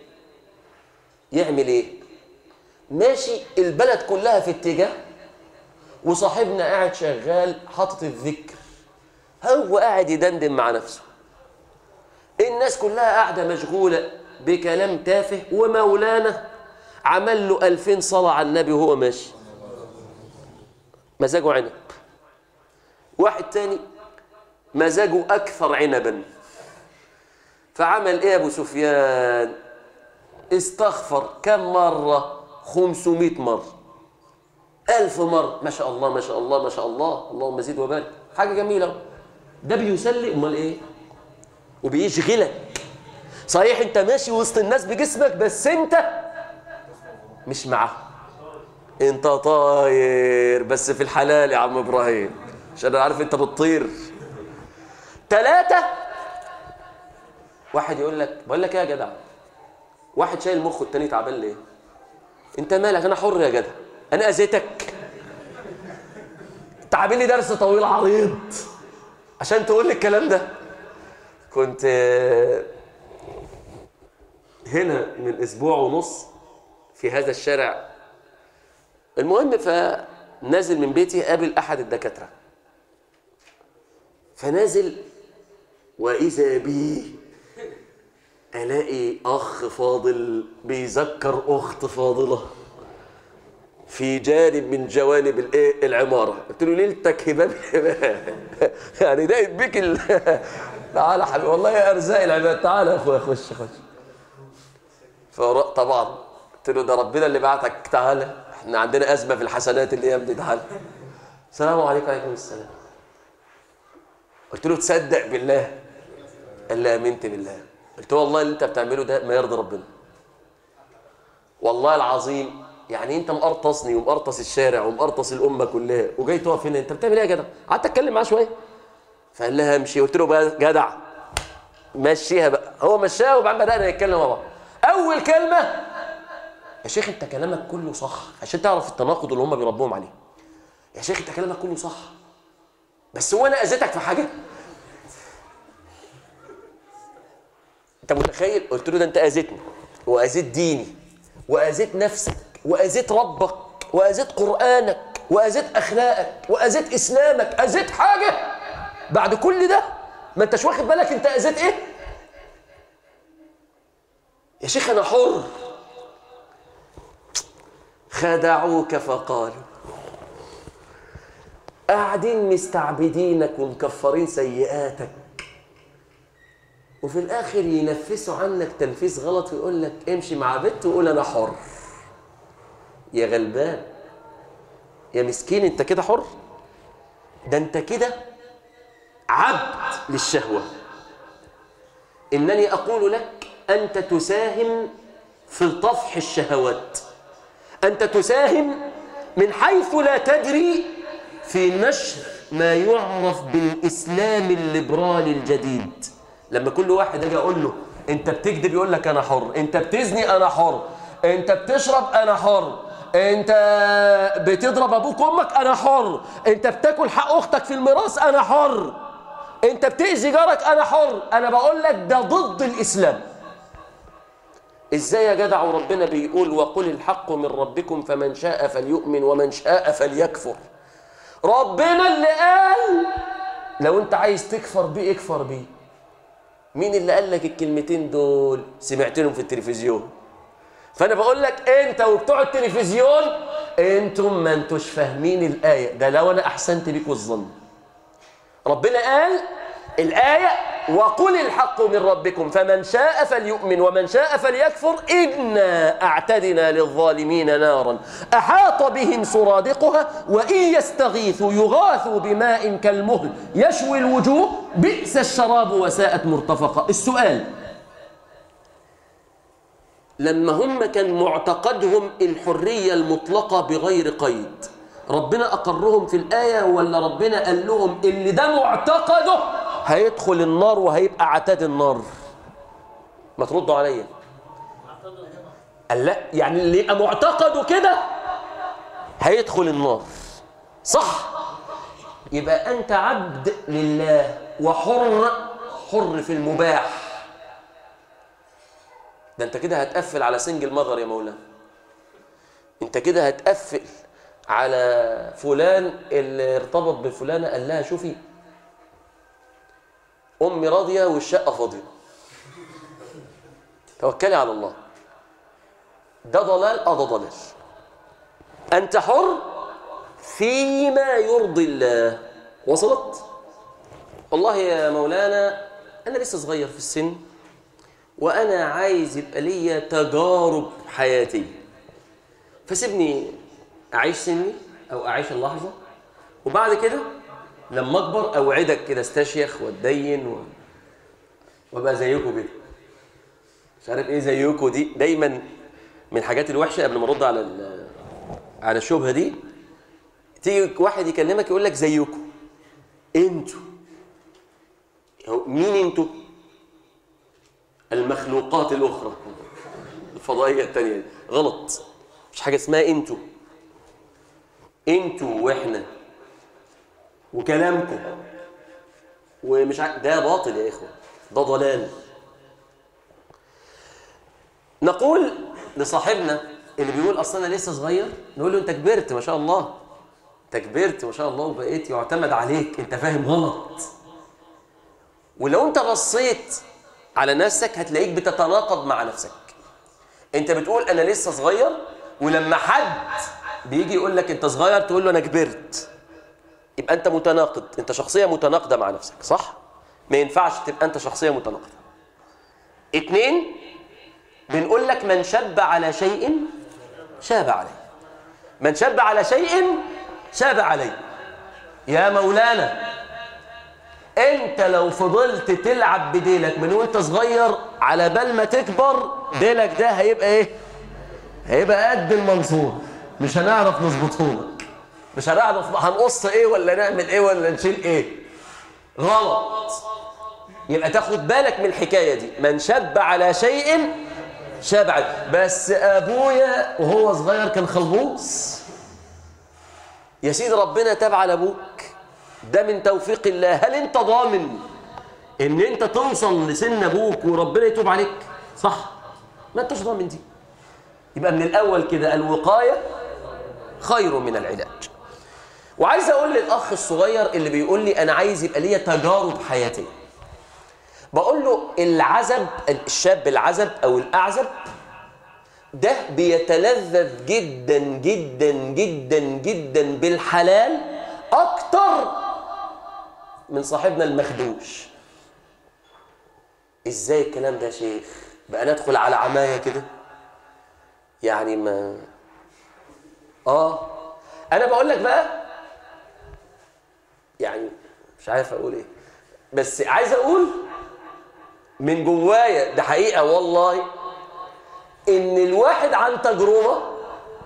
يعمل ايه ماشي البلد كلها في اتجاه وصاحبنا قاعد شغال حاطط الذكر هو قاعد يدندن مع نفسه الناس كلها قاعدة مشغولة بكلام تافه ومولانا عمل له ألفين صلاة على النبي وهو ماشي مزاجه عنب واحد تاني مزاجه أكثر عنبا فعمل إيه أبو سفيان استغفر كم مرة خمسمائة مرة ألف مرة ما شاء الله ما شاء الله ما شاء الله اللهم زيد وبارك حاجة جميلة ده بيسلي أمال إيه وبيشغلك صحيح انت ماشي وسط الناس بجسمك بس انت مش معاهم انت طاير بس في الحلال يا عم ابراهيم عشان انا عارف انت بتطير ثلاثة واحد يقول لك بقول لك ايه يا جدع واحد شايل مخه التاني تعبان ليه انت مالك انا حر يا جدع انا اذيتك انت عامل لي درس طويل عريض عشان تقول لي الكلام ده كنت هنا من اسبوع ونص في هذا الشارع المهم فنازل من بيتي قابل احد الدكاتره فنازل واذا بي الاقي اخ فاضل بيذكر اخت فاضله في جانب من جوانب الايه العماره قلت له ليلتك هباب يعني دايت بيك ال... تعالى حبيبي والله يا ارزاق العباد تعالى يا اخويا خش خش فطبعا قلت له ده ربنا اللي بعتك تعالى احنا عندنا ازمه في الحسنات الايام دي تعالى السلام عليكم وعليكم السلام قلت له تصدق بالله قال لي امنت بالله قلت له والله اللي انت بتعمله ده ما يرضي ربنا والله العظيم يعني انت مقرطصني ومقرطص الشارع ومقرطص الامه كلها وجاي تقف هنا انت بتعمل ايه يا جدع قعدت اتكلم معاه شويه فقال لها امشي قلت له بقى جدع مشيها بقى هو مشاها وبعدين بدانا نتكلم مع بعض اول كلمه يا شيخ انت كلامك كله صح عشان تعرف التناقض اللي هم بيربوهم عليه يا شيخ انت كلامك كله صح بس هو انا اذيتك في حاجه انت متخيل قلت له ده انت اذيتني واذيت ديني واذيت نفسك واذيت ربك واذيت قرانك واذيت اخلاقك واذيت اسلامك اذيت حاجه بعد كل ده ما انتش واخد بالك انت اذيت ايه يا شيخ انا حر خدعوك فقالوا قاعدين مستعبدينك ومكفرين سيئاتك وفي الاخر ينفسوا عنك تنفيس غلط ويقول لك امشي مع بنت وقول انا حر يا غلبان يا مسكين انت كده حر ده انت كده عبد للشهوة إنني أقول لك أنت تساهم في طفح الشهوات أنت تساهم من حيث لا تدري في نشر ما يعرف بالإسلام الليبرالي الجديد لما كل واحد أجي أقول له أنت بتكذب يقول لك أنا حر أنت بتزني أنا حر أنت بتشرب أنا حر أنت بتضرب أبوك وأمك أنا حر أنت بتاكل حق أختك في الميراث أنا حر أنت بتأذي جارك أنا حر أنا بقول لك ده ضد الإسلام ازاي يا جدع وربنا بيقول وقل الحق من ربكم فمن شاء فليؤمن ومن شاء فليكفر ربنا اللي قال لو انت عايز تكفر بيه اكفر بيه مين اللي قال لك الكلمتين دول سمعت لهم في التلفزيون فانا بقول لك انت وبتوع التلفزيون انتم ما انتوش فاهمين الايه ده لو انا احسنت بيكم الظن ربنا قال الآية وقل الحق من ربكم فمن شاء فليؤمن ومن شاء فليكفر إنا أعتدنا للظالمين نارا أحاط بهم سرادقها وإن يستغيثوا يغاثوا بماء كالمهل يشوي الوجوه بئس الشراب وساءت مرتفقة السؤال لما هم كان معتقدهم الحرية المطلقة بغير قيد ربنا أقرهم في الآية ولا ربنا قال لهم اللي ده معتقده هيدخل النار وهيبقى عتاد النار ما تردوا عليا قال لا يعني اللي يبقى معتقده كده هيدخل النار صح يبقى أنت عبد لله وحر حر في المباح ده انت كده هتقفل على سنجل مذر يا مولانا انت كده هتقفل على فلان اللي ارتبط بفلانة قال لها شوفي أمي راضية والشقة فاضية توكلي على الله ده ضلال اه ده ضلال أنت حر فيما يرضي الله وصلت والله يا مولانا أنا لسه صغير في السن وأنا عايز يبقى ليا تجارب حياتية فسيبني أعيش سني أو أعيش اللحظة وبعد كده لما أكبر أوعدك كده استشيخ واتدين و... وابقى زيكم كده مش عارف إيه زيكم دي دايما من الحاجات الوحشة قبل ما أرد على ال... على الشبهة دي تيجي واحد يكلمك يقول لك زيكم انتوا هو مين انتوا؟ المخلوقات الأخرى الفضائية التانية دي. غلط مش حاجة اسمها انتوا انتوا واحنا وكلامكم ومش ع... ده باطل يا اخوه ده ضلال نقول لصاحبنا اللي بيقول اصل انا لسه صغير نقول له انت كبرت ما شاء الله انت كبرت ما شاء الله وبقيت يعتمد عليك انت فاهم غلط ولو انت بصيت على نفسك هتلاقيك بتتناقض مع نفسك انت بتقول انا لسه صغير ولما حد بيجي يقول لك انت صغير تقول له انا كبرت يبقى انت متناقض انت شخصيه متناقضه مع نفسك صح ما ينفعش تبقى انت شخصيه متناقضه اتنين بنقول لك من شب على شيء شاب عليه من شب على شيء شاب عليه يا مولانا انت لو فضلت تلعب بديلك من وانت صغير على بال ما تكبر ديلك ده هيبقى ايه هيبقى قد المنصور مش هنعرف نظبطه لك مش هنعرف هنقص ايه ولا نعمل ايه ولا نشيل ايه غلط يبقى تاخد بالك من الحكايه دي من شب على شيء شاب عليه بس ابويا وهو صغير كان خلبوص يا سيدي ربنا تاب على ابوك ده من توفيق الله هل انت ضامن ان انت توصل لسن ابوك وربنا يتوب عليك صح ما انتش ضامن دي يبقى من الاول كده الوقايه خير من العلاج وعايز اقول للاخ الصغير اللي بيقول لي انا عايز يبقى ليا تجارب حياتيه بقول له العزب الشاب العزب او الاعزب ده بيتلذذ جدا جدا جدا جدا بالحلال اكتر من صاحبنا المخدوش ازاي الكلام ده يا شيخ بقى ندخل على عمايه كده يعني ما اه انا بقول لك بقى يعني مش عارف اقول ايه بس عايز اقول من جوايا ده حقيقه والله ان الواحد عن تجربه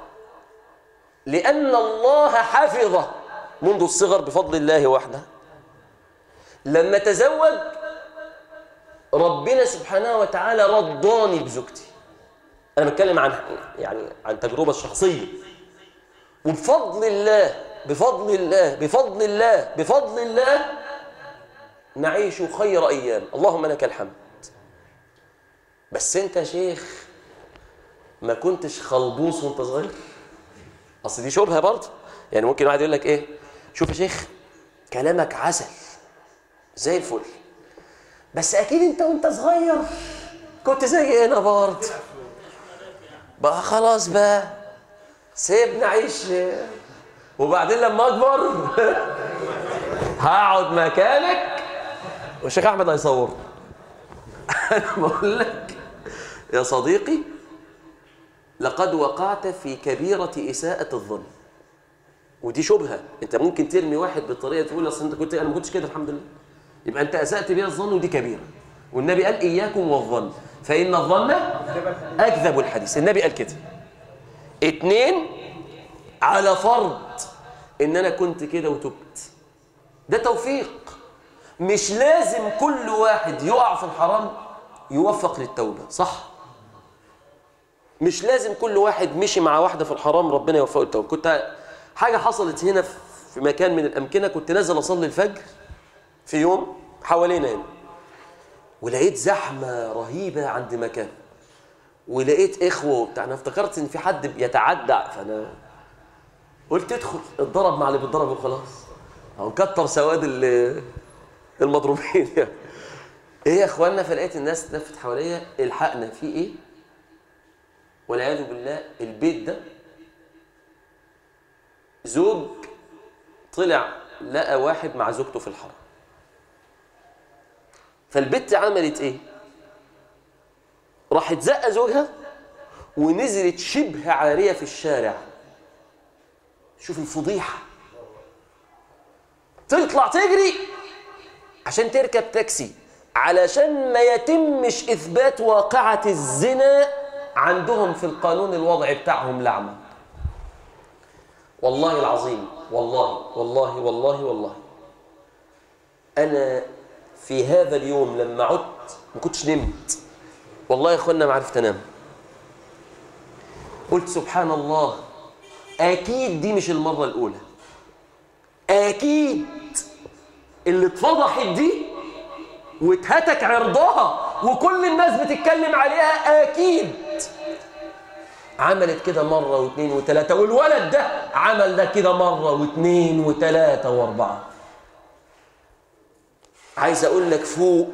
لان الله حفظه منذ الصغر بفضل الله وحده لما تزوج ربنا سبحانه وتعالى رضاني بزوجتي انا بتكلم عن يعني عن تجربه الشخصيه وبفضل الله بفضل الله بفضل الله بفضل الله نعيش خير ايام اللهم لك الحمد بس انت يا شيخ ما كنتش خلبوص وانت صغير اصل دي شبهه برضه يعني ممكن واحد يقول لك ايه شوف يا شيخ كلامك عسل زي الفل بس اكيد انت وانت صغير كنت زي انا برضه بقى خلاص بقى سيبنا عيش وبعدين لما اكبر هقعد مكانك والشيخ احمد هيصور انا بقول لك يا صديقي لقد وقعت في كبيرة إساءة الظن ودي شبهة انت ممكن ترمي واحد بالطريقة تقول اصل انت كنت انا ما كنتش كده الحمد لله يبقى انت اسأت بها الظن ودي كبيرة والنبي قال اياكم والظن فإن الظن أكذب الحديث النبي قال كده اتنين على فرض ان انا كنت كده وتبت ده توفيق مش لازم كل واحد يقع في الحرام يوفق للتوبة صح مش لازم كل واحد مشي مع واحدة في الحرام ربنا يوفقه للتوبة كنت حاجة حصلت هنا في مكان من الأمكنة كنت نازل أصلي الفجر في يوم حوالينا هنا ولقيت زحمة رهيبة عند مكان ولقيت إخوة وبتاع أنا افتكرت إن في حد بيتعدى فأنا قلت ادخل اتضرب مع اللي بيتضرب وخلاص أو كتر سواد ال- المضروبين يعني ايه يا اخوانا فلقيت الناس تلفت حواليا الحقنا في ايه والعياذ بالله البيت ده زوج طلع لقى واحد مع زوجته في الحرم فالبت عملت ايه راحت زقه زوجها ونزلت شبه عاريه في الشارع شوف الفضيحه تطلع تجري عشان تركب تاكسي علشان ما يتمش إثبات واقعة الزنا عندهم في القانون الوضعي بتاعهم لعمة والله العظيم والله والله والله والله أنا في هذا اليوم لما عدت ما كنتش نمت والله يا اخوانا ما عرفت انام قلت سبحان الله اكيد دي مش المره الاولى اكيد اللي اتفضحت دي واتهتك عرضها وكل الناس بتتكلم عليها اكيد عملت كده مرة واثنين وثلاثة والولد ده عمل ده كده مرة واثنين وثلاثة واربعة عايز اقول لك فوق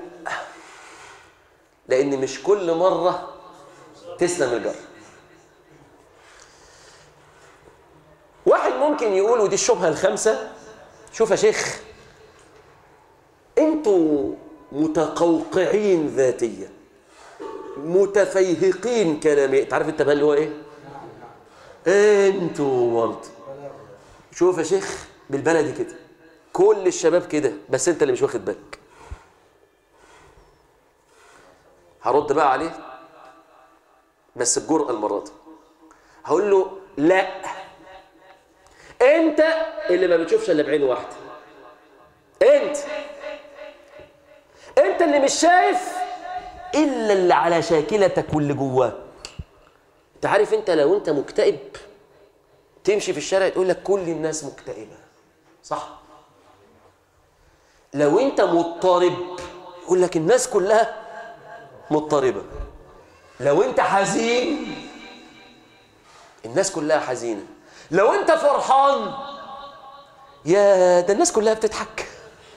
لان مش كل مرة تسلم الجر واحد ممكن يقول ودي الشبهة الخامسة شوف يا شيخ انتوا متقوقعين ذاتيا متفيهقين كلاميا تعرف انت بقى اللي هو ايه انتوا برضه شوف يا شيخ بالبلدي كده كل الشباب كده بس انت اللي مش واخد بالك هرد بقى عليه بس بجرأة المرة دي هقول له لا انت اللي ما بتشوفش الا بعين واحده انت انت اللي مش شايف الا اللي على شاكلتك واللي جواك انت عارف انت لو انت مكتئب تمشي في الشارع تقول لك كل الناس مكتئبه صح لو انت مضطرب يقول لك الناس كلها مضطربه لو انت حزين الناس كلها حزينه لو انت فرحان يا ده الناس كلها بتضحك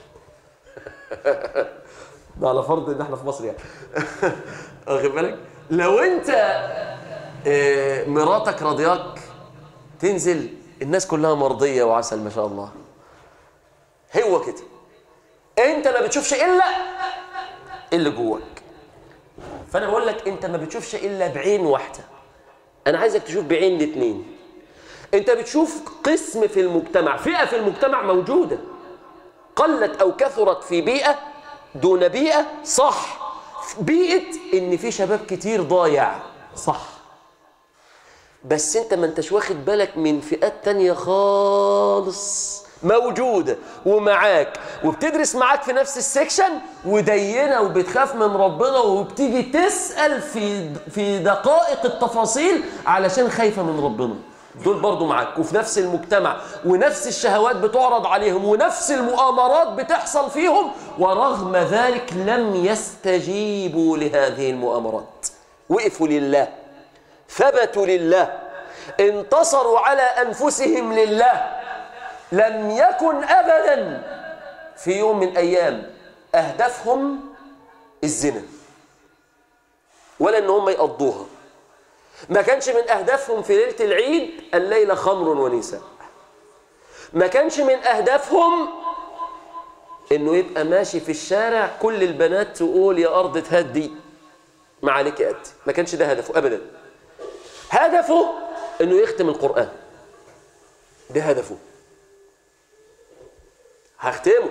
ده على فرض ان احنا في مصر يعني واخد بالك لو انت آه، مراتك راضياك تنزل الناس كلها مرضيه وعسل ما شاء الله هو كده انت ما بتشوفش الا اللي جواك فانا بقول لك انت ما بتشوفش الا بعين واحده انا عايزك تشوف بعين الاثنين انت بتشوف قسم في المجتمع فئه في المجتمع موجوده قلت أو كثرت في بيئة دون بيئة صح بيئة إن في شباب كتير ضايع صح بس انت ما انتش واخد بالك من فئات تانية خالص موجودة ومعاك وبتدرس معاك في نفس السكشن ودينة وبتخاف من ربنا وبتيجي تسأل في في دقائق التفاصيل علشان خايفة من ربنا دول برضو معاك وفي نفس المجتمع ونفس الشهوات بتعرض عليهم ونفس المؤامرات بتحصل فيهم ورغم ذلك لم يستجيبوا لهذه المؤامرات وقفوا لله ثبتوا لله انتصروا على أنفسهم لله لم يكن أبدا في يوم من أيام أهدافهم الزنا ولا أن هم يقضوها ما كانش من أهدافهم في ليلة العيد الليلة خمر ونساء ما كانش من أهدافهم أنه يبقى ماشي في الشارع كل البنات تقول يا أرض تهدي ما عليك قد ما كانش ده هدفه أبدا هدفه أنه يختم القرآن ده هدفه هختمه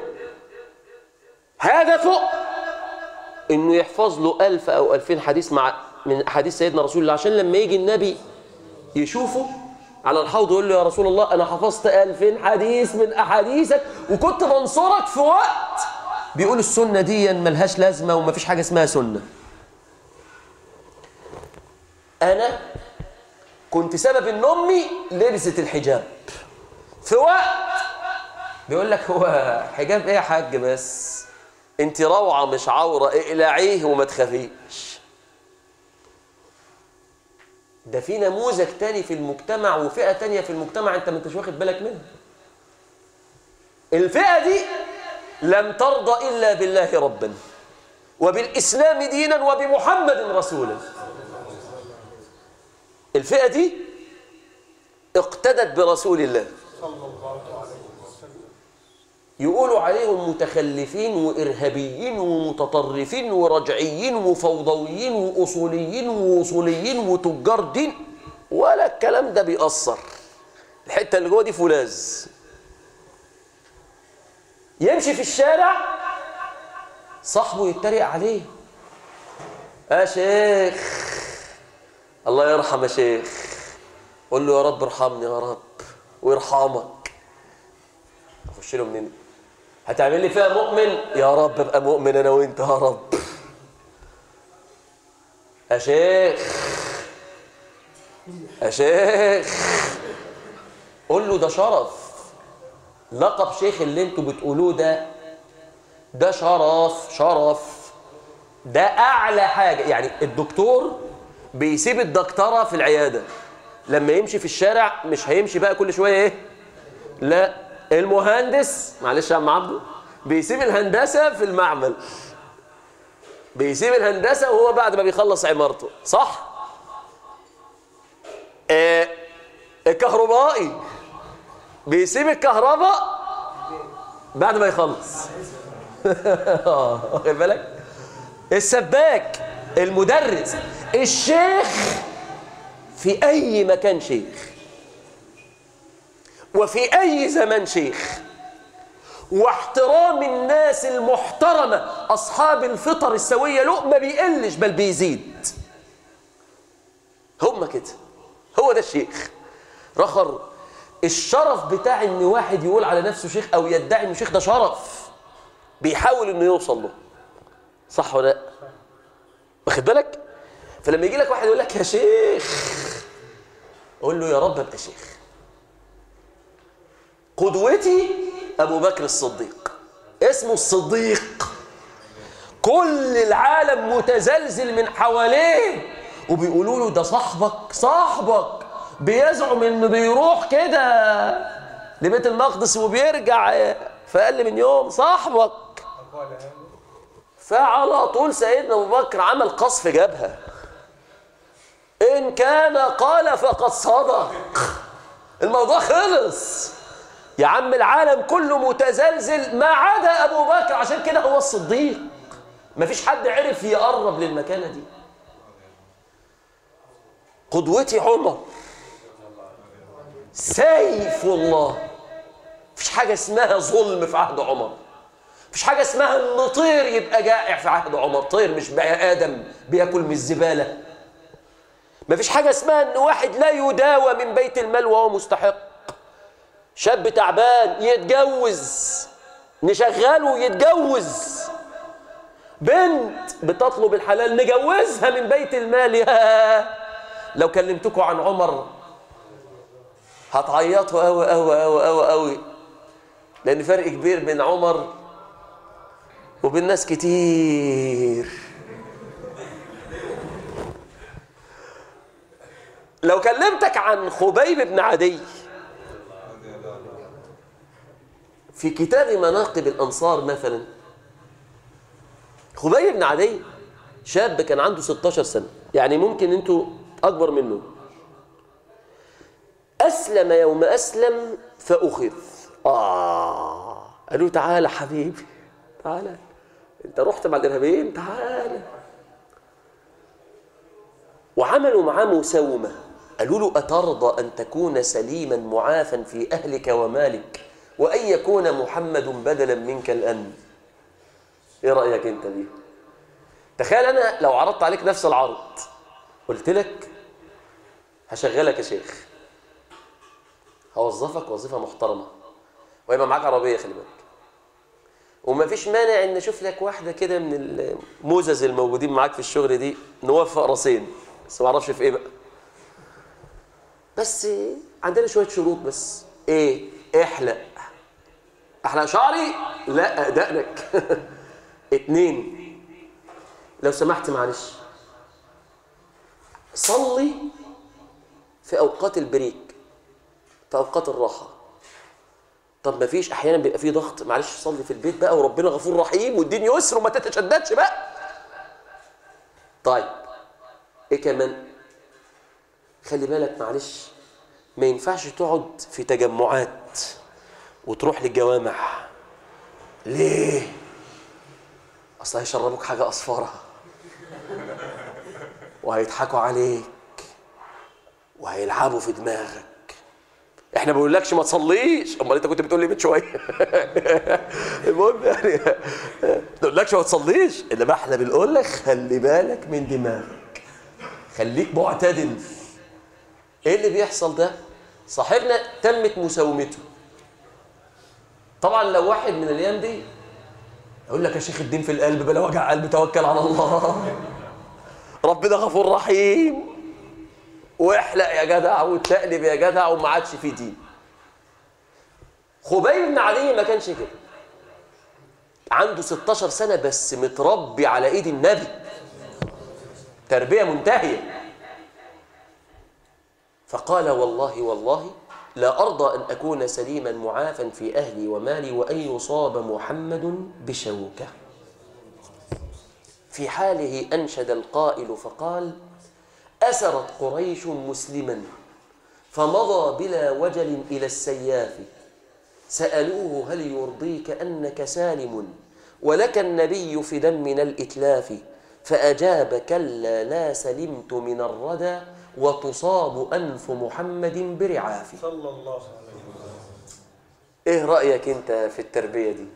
هدفه انه يحفظ له ألف او ألفين حديث مع من حديث سيدنا رسول الله عشان لما يجي النبي يشوفه على الحوض يقول له يا رسول الله انا حفظت ألفين حديث من احاديثك وكنت بنصرك في وقت بيقول السنه دي ملهاش لازمه ومفيش حاجه اسمها سنه انا كنت سبب ان امي لبست الحجاب في وقت بيقول لك هو حجاب ايه يا حاج بس انت روعه مش عوره اقلعيه وما تخافيش ده في نموذج تاني في المجتمع وفئه تانية في المجتمع انت ما انتش واخد بالك منها الفئه دي لم ترضى الا بالله ربا وبالاسلام دينا وبمحمد رسولا الفئه دي اقتدت برسول الله يقولوا عليهم متخلفين وإرهابيين ومتطرفين ورجعيين وفوضويين وأصوليين ووصوليين وتجار دين ولا الكلام ده بيأثر الحتة اللي جوه دي فولاذ يمشي في الشارع صاحبه يتريق عليه يا شيخ الله يرحم يا شيخ قول له يا رب ارحمني يا رب ويرحمك اخش له منين هتعمل لي فيها مؤمن يا رب ابقى مؤمن انا وانت يا رب يا شيخ يا شيخ قول له ده شرف لقب شيخ اللي انتوا بتقولوه ده ده شرف شرف ده اعلى حاجه يعني الدكتور بيسيب الدكتوره في العياده لما يمشي في الشارع مش هيمشي بقى كل شويه ايه لا المهندس معلش يا عم عبده بيسيب الهندسه في المعمل بيسيب الهندسه وهو بعد ما بيخلص عمارته صح آه الكهربائي بيسيب الكهرباء بعد ما يخلص اه واخد بالك السباك المدرس الشيخ في اي مكان شيخ وفي أي زمن شيخ واحترام الناس المحترمة أصحاب الفطر السوية له ما بيقلش بل بيزيد هم كده هو ده الشيخ رخر الشرف بتاع ان واحد يقول على نفسه شيخ او يدعي انه شيخ ده شرف بيحاول انه يوصل له صح ولا لا واخد بالك فلما يجي لك واحد يقول لك يا شيخ قول له يا رب ابقى شيخ قدوتي أبو بكر الصديق اسمه الصديق كل العالم متزلزل من حواليه وبيقولوا له ده صاحبك صاحبك بيزعم انه بيروح كده لبيت المقدس وبيرجع في اقل من يوم صاحبك فعلى طول سيدنا ابو بكر عمل قصف جبهه ان كان قال فقد صدق الموضوع خلص يا عم العالم كله متزلزل ما عدا ابو بكر عشان كده هو الصديق مفيش حد عرف يقرب للمكانه دي قدوتي عمر سيف الله مفيش حاجه اسمها ظلم في عهد عمر مفيش حاجة اسمها ان طير يبقى جائع في عهد عمر طير مش بقى آدم بياكل من الزبالة مفيش حاجة اسمها ان واحد لا يداوى من بيت المال وهو مستحق شاب تعبان يتجوز نشغله يتجوز بنت بتطلب الحلال نجوزها من بيت المال يا لو كلمتكم عن عمر هتعيطوا قوي قوي قوي قوي قوي لان فرق كبير بين عمر وبين ناس كتير لو كلمتك عن خبيب بن عدي في كتاب مناقب الأنصار مثلا خبيب بن عدي شاب كان عنده 16 سنة يعني ممكن انتوا أكبر منه أسلم يوم أسلم فأخذ آه قالوا تعالى حبيبي تعالى انت رحت مع الإرهابيين تعالى وعملوا معاه مساومة قالوا له أترضى أن تكون سليما معافا في أهلك ومالك وأن يكون محمد بدلا منك الآن إيه رأيك أنت دي تخيل أنا لو عرضت عليك نفس العرض قلت لك هشغلك يا شيخ هوظفك وظيفة محترمة ويبقى معاك عربية خلي بالك وما فيش مانع ان اشوف لك واحده كده من الموزز الموجودين معاك في الشغل دي نوفق راسين بس ما اعرفش في ايه بقى بس عندنا شويه شروط بس ايه احلق احلق شعري لا دقنك اتنين لو سمحت معلش صلي في اوقات البريك في اوقات الراحه طب ما فيش احيانا بيبقى فيه ضغط معلش صلي في البيت بقى وربنا غفور رحيم والدين يسر وما تتشددش بقى طيب ايه كمان خلي بالك معلش ما ينفعش تقعد في تجمعات وتروح للجوامع ليه اصل هيشربوك حاجه اصفاره وهيضحكوا عليك وهيلعبوا في دماغك احنا ما بنقولكش ما تصليش امال انت كنت بتقول لي من شويه المهم يعني ما بنقولكش ما تصليش انما احنا بنقول لك خلي بالك من دماغك خليك معتدل ايه اللي بيحصل ده صاحبنا تمت مساومته طبعا لو واحد من الايام دي يقول لك يا شيخ الدين في القلب بلا وجع قلب توكل على الله ربنا غفور رحيم واحلق يا جدع وتقلب يا جدع وما عادش فيه دين خبيب بن علي ما كانش كده عنده 16 سنة بس متربي على ايد النبي تربية منتهية فقال والله والله لا أرضى أن أكون سليما معافا في أهلي ومالي وأن يصاب محمد بشوكة في حاله أنشد القائل فقال أسرت قريش مسلما فمضى بلا وجل إلى السياف سألوه هل يرضيك أنك سالم ولك النبي في دم من الإتلاف فأجاب كلا لا سلمت من الردى وتصاب أنف محمد برعاف صلى الله عليه وسلم إيه رأيك أنت في التربية دي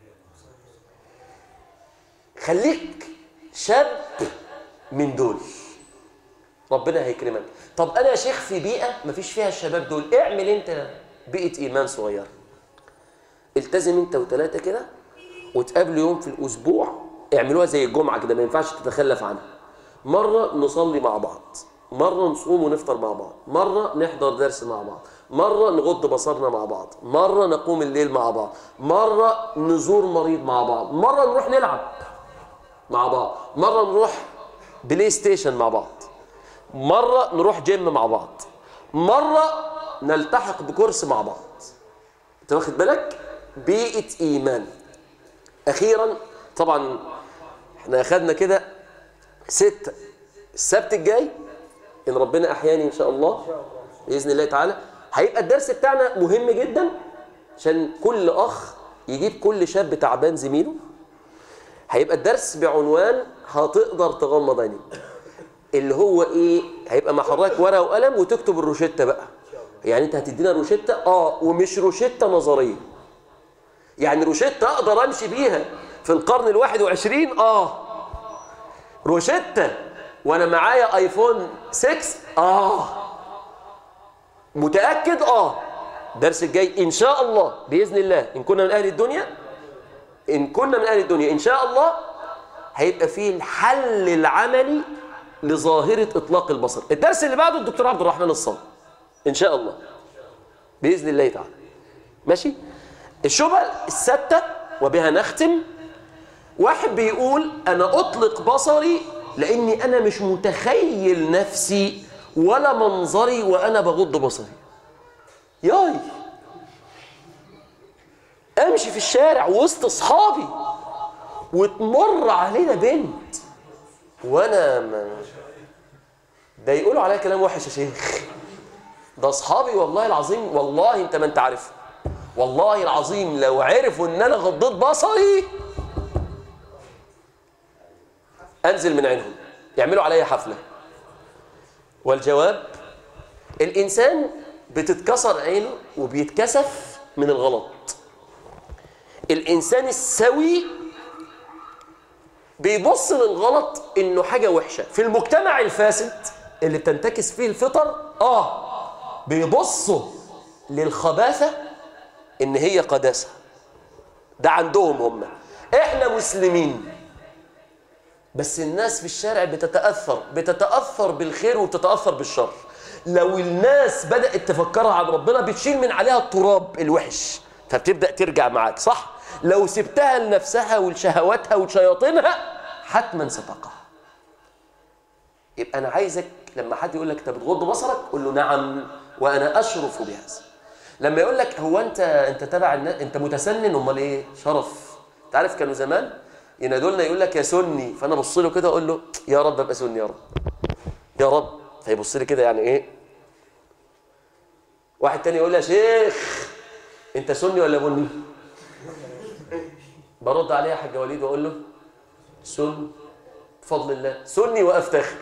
خليك شاب من دول ربنا هيكرمك طب انا يا شيخ في بيئه مفيش فيها الشباب دول اعمل انت بيئه ايمان صغيره التزم انت وثلاثه كده وتقابلوا يوم في الاسبوع اعملوها زي الجمعه كده ما ينفعش تتخلف عنها مره نصلي مع بعض مره نصوم ونفطر مع بعض مره نحضر درس مع بعض مره نغض بصرنا مع بعض مره نقوم الليل مع بعض مره نزور مريض مع بعض مره نروح نلعب مع بعض مره نروح بلاي ستيشن مع بعض مرة نروح جيم مع بعض مرة نلتحق بكورس مع بعض انت واخد بالك بيئة ايمان اخيرا طبعا احنا اخدنا كده ستة السبت الجاي ان ربنا احياني ان شاء الله باذن الله تعالى هيبقى الدرس بتاعنا مهم جدا عشان كل اخ يجيب كل شاب تعبان زميله هيبقى الدرس بعنوان هتقدر تغمض عينيك اللي هو ايه هيبقى مع حضرتك ورقه وقلم وتكتب الروشته بقى يعني انت هتدينا روشته اه ومش روشته نظريه يعني روشتة أقدر أمشي بيها في القرن الواحد وعشرين آه روشتة وأنا معايا آيفون 6 آه متأكد آه الدرس الجاي إن شاء الله بإذن الله إن كنا من أهل الدنيا إن كنا من أهل الدنيا إن شاء الله هيبقى فيه الحل العملي لظاهرة إطلاق البصر الدرس اللي بعده الدكتور عبد الرحمن الصام إن شاء الله بإذن الله تعالى ماشي الشبهة الستة وبها نختم واحد بيقول أنا أطلق بصري لأني أنا مش متخيل نفسي ولا منظري وأنا بغض بصري ياي أمشي في الشارع وسط أصحابي وتمر علينا بنت وأنا ما ده يقولوا عليا كلام وحش يا شيخ ده أصحابي والله العظيم والله أنت ما أنت عارف والله العظيم لو عرفوا إن أنا غضيت بصري أنزل من عينهم يعملوا عليا حفلة والجواب الإنسان بتتكسر عينه وبيتكسف من الغلط الإنسان السوي بيبص للغلط إنه حاجة وحشة في المجتمع الفاسد اللي بتنتكس فيه الفطر آه بيبصوا للخباثة إن هي قداسة ده عندهم هم إحنا مسلمين بس الناس في الشارع بتتأثر بتتأثر بالخير وبتتأثر بالشر لو الناس بدأت تفكرها عن ربنا بتشيل من عليها التراب الوحش فبتبدأ ترجع معاك صح؟ لو سبتها لنفسها ولشهواتها ولشياطينها حتما ستقع يبقى أنا عايزك لما حد يقول لك أنت بتغض بصرك قول له نعم وأنا أشرف بهذا لما يقول لك هو أنت أنت تبع الناس أنت متسنن أمال إيه؟ شرف أنت عارف كانوا زمان ينادوا لنا يقول لك يا سني فانا ابص له كده اقول له يا رب ابقى سني يا رب يا رب فيبص لي كده يعني ايه واحد تاني يقول لي يا شيخ انت سني ولا بني برد عليه يا حاج وليد واقول له سن بفضل الله سني وافتخر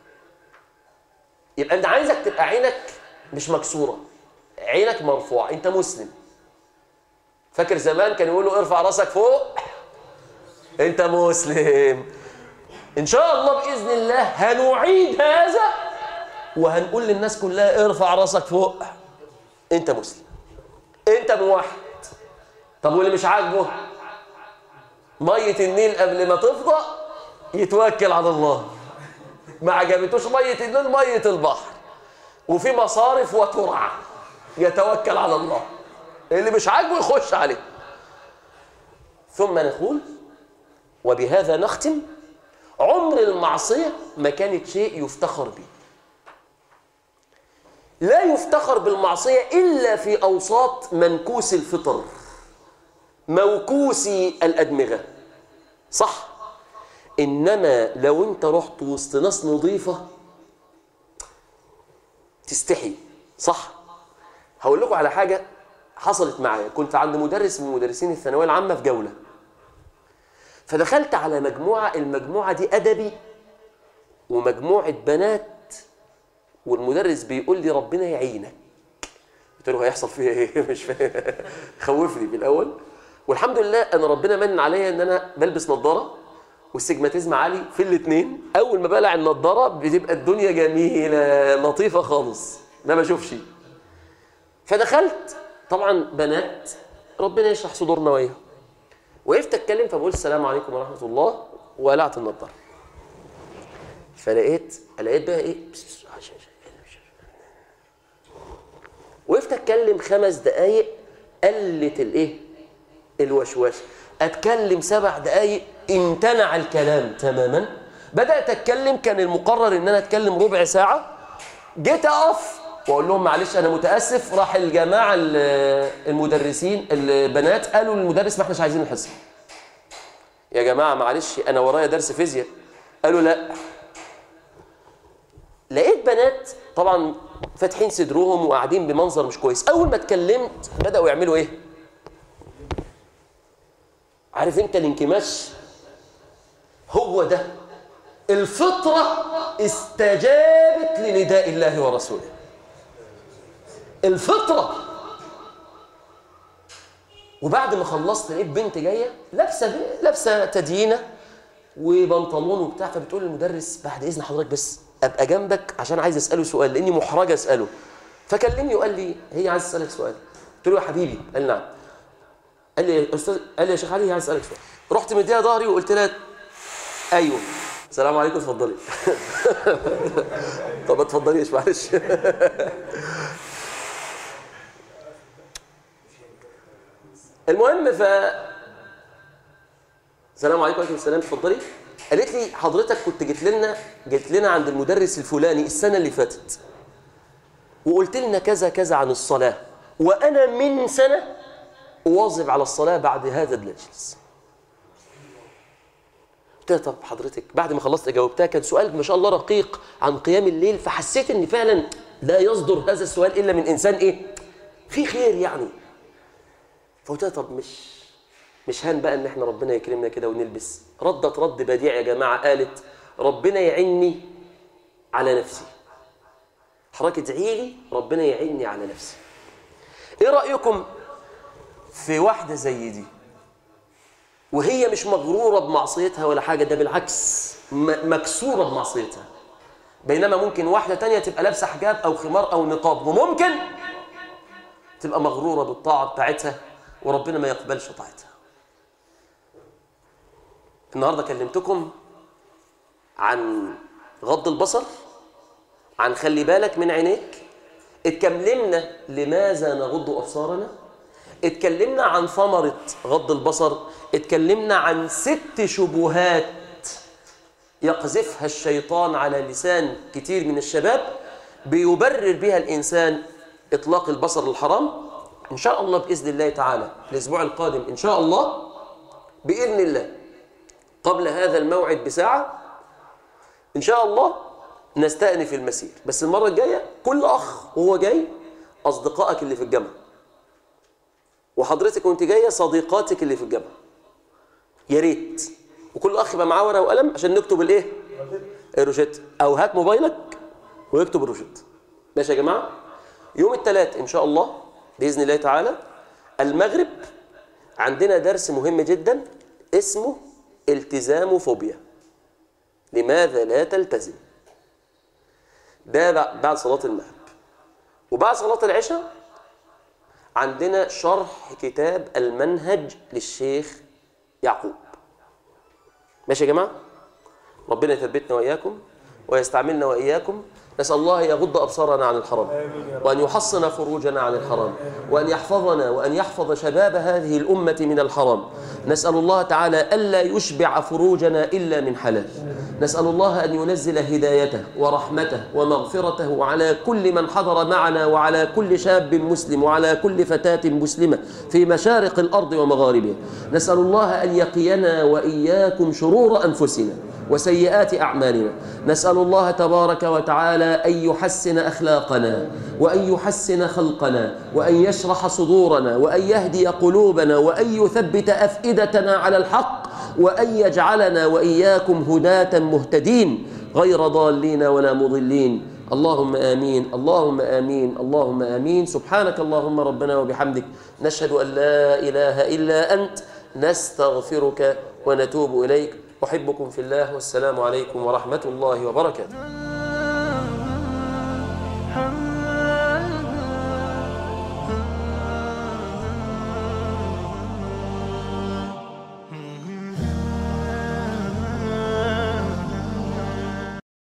يبقى انت عايزك تبقى عينك مش مكسوره عينك مرفوعه انت مسلم فاكر زمان كانوا يقولوا ارفع راسك فوق انت مسلم ان شاء الله باذن الله هنعيد هذا وهنقول للناس كلها ارفع راسك فوق انت مسلم انت موحد طب واللي مش عاجبه ميه النيل قبل ما تفضى يتوكل على الله ما عجبتوش ميه النيل ميه البحر وفي مصارف وترعى يتوكل على الله اللي مش عاجبه يخش عليه ثم نقول وبهذا نختم عمر المعصية ما كانت شيء يفتخر به لا يفتخر بالمعصية إلا في أوساط منكوس الفطر موكوسي الأدمغة صح إنما لو أنت رحت وسط ناس نظيفة تستحي صح هقول لكم على حاجة حصلت معايا كنت عند مدرس من مدرسين الثانوية العامة في جولة فدخلت على مجموعة المجموعة دي أدبي ومجموعة بنات والمدرس بيقول لي ربنا يعينك قلت له هيحصل فيها ايه مش فاهم خوفني في الاول والحمد لله انا ربنا من عليا ان انا بلبس نظاره والسجماتيزم عالي في الاثنين اول ما بقلع النظاره بتبقى الدنيا جميله لطيفه خالص ما بشوفش فدخلت طبعا بنات ربنا يشرح صدورنا وياهم وقفت اتكلم فبقول السلام عليكم ورحمه الله وقلعت النضاره فلقيت لقيت بقى ايه وقفت اتكلم خمس دقايق قلت الايه الوشوشه اتكلم سبع دقايق امتنع الكلام تماما بدات اتكلم كان المقرر ان انا اتكلم ربع ساعه جيت اقف واقول لهم معلش انا متاسف راح الجماعه المدرسين البنات قالوا للمدرس ما احناش عايزين الحصه يا جماعه معلش انا ورايا درس فيزياء قالوا لا لقيت بنات طبعا فاتحين صدرهم وقاعدين بمنظر مش كويس اول ما اتكلمت بداوا يعملوا ايه عارف انت الانكماش هو ده الفطره استجابت لنداء الله ورسوله الفطره وبعد ما خلصت لقيت بنت جايه لابسه لابسه تدينه وبنطلون وبتاع فبتقول للمدرس بعد اذن حضرتك بس ابقى جنبك عشان عايز اساله سؤال لاني محرجه اساله فكلمني وقال لي هي عايز اسالك سؤال قلت له يا حبيبي قال لي نعم قال لي يا استاذ قال لي يا شيخ علي هي عايز اسالك سؤال رحت مديها ظهري وقلت لها ايوه السلام عليكم اتفضلي طب ما تفضليش معلش المهم ف السلام عليكم وعليكم السلام اتفضلي قالت لي حضرتك كنت جيت لنا جيت لنا عند المدرس الفلاني السنه اللي فاتت وقلت لنا كذا كذا عن الصلاه وانا من سنه اواظب على الصلاه بعد هذا المجلس قلت لها طب حضرتك بعد ما خلصت جاوبتها كان سؤال ما شاء الله رقيق عن قيام الليل فحسيت ان فعلا لا يصدر هذا السؤال الا من انسان ايه في خير يعني فقلت لها طب مش مش هان بقى ان احنا ربنا يكرمنا كده ونلبس ردت رد بديع يا جماعه قالت ربنا يعيني على نفسي حضرتك ادعي لي ربنا يعيني على نفسي ايه رايكم في واحده زي دي وهي مش مغروره بمعصيتها ولا حاجه ده بالعكس م- مكسوره بمعصيتها بينما ممكن واحده تانية تبقى لابسه حجاب او خمار او نقاب وممكن تبقى مغروره بالطاعه بتاعتها وربنا ما يقبلش طاعتها النهارده كلمتكم عن غض البصر عن خلي بالك من عينيك اتكلمنا لماذا نغض ابصارنا اتكلمنا عن ثمرة غض البصر اتكلمنا عن ست شبهات يقذفها الشيطان على لسان كتير من الشباب بيبرر بها الإنسان إطلاق البصر الحرام إن شاء الله بإذن الله تعالى الأسبوع القادم إن شاء الله بإذن الله قبل هذا الموعد بساعة إن شاء الله نستأنف المسير بس المرة الجاية كل أخ وهو جاي أصدقائك اللي في الجامعة وحضرتك وانت جايه صديقاتك اللي في الجامعه يا ريت وكل اخ يبقى معاه ورقه وقلم عشان نكتب الايه الروشته او هات موبايلك ويكتب الروشته ماشي يا جماعه يوم الثلاث ان شاء الله باذن الله تعالى المغرب عندنا درس مهم جدا اسمه التزام فوبيا لماذا لا تلتزم ده بعد صلاه المغرب وبعد صلاه العشاء عندنا شرح كتاب المنهج للشيخ يعقوب ماشي يا جماعة ربنا يثبتنا وإياكم ويستعملنا وإياكم نسأل الله يغض أبصارنا عن الحرام وأن يحصن فروجنا عن الحرام وأن يحفظنا وأن يحفظ شباب هذه الأمة من الحرام نسأل الله تعالى ألا يشبع فروجنا إلا من حلال نسأل الله أن ينزل هدايته ورحمته ومغفرته على كل من حضر معنا وعلى كل شاب مسلم وعلى كل فتاة مسلمة في مشارق الأرض ومغاربها نسأل الله أن يقينا وإياكم شرور أنفسنا وسيئات أعمالنا نسأل الله تبارك وتعالى أن يحسن أخلاقنا وأن يحسن خلقنا وأن يشرح صدورنا وأن يهدي قلوبنا وأن يثبت أفئدتنا على الحق وأن يجعلنا وإياكم هداة مهتدين غير ضالين ولا مضلين اللهم آمين اللهم آمين اللهم آمين سبحانك اللهم ربنا وبحمدك نشهد أن لا إله إلا أنت نستغفرك ونتوب إليك أحبكم في الله والسلام عليكم ورحمة الله وبركاته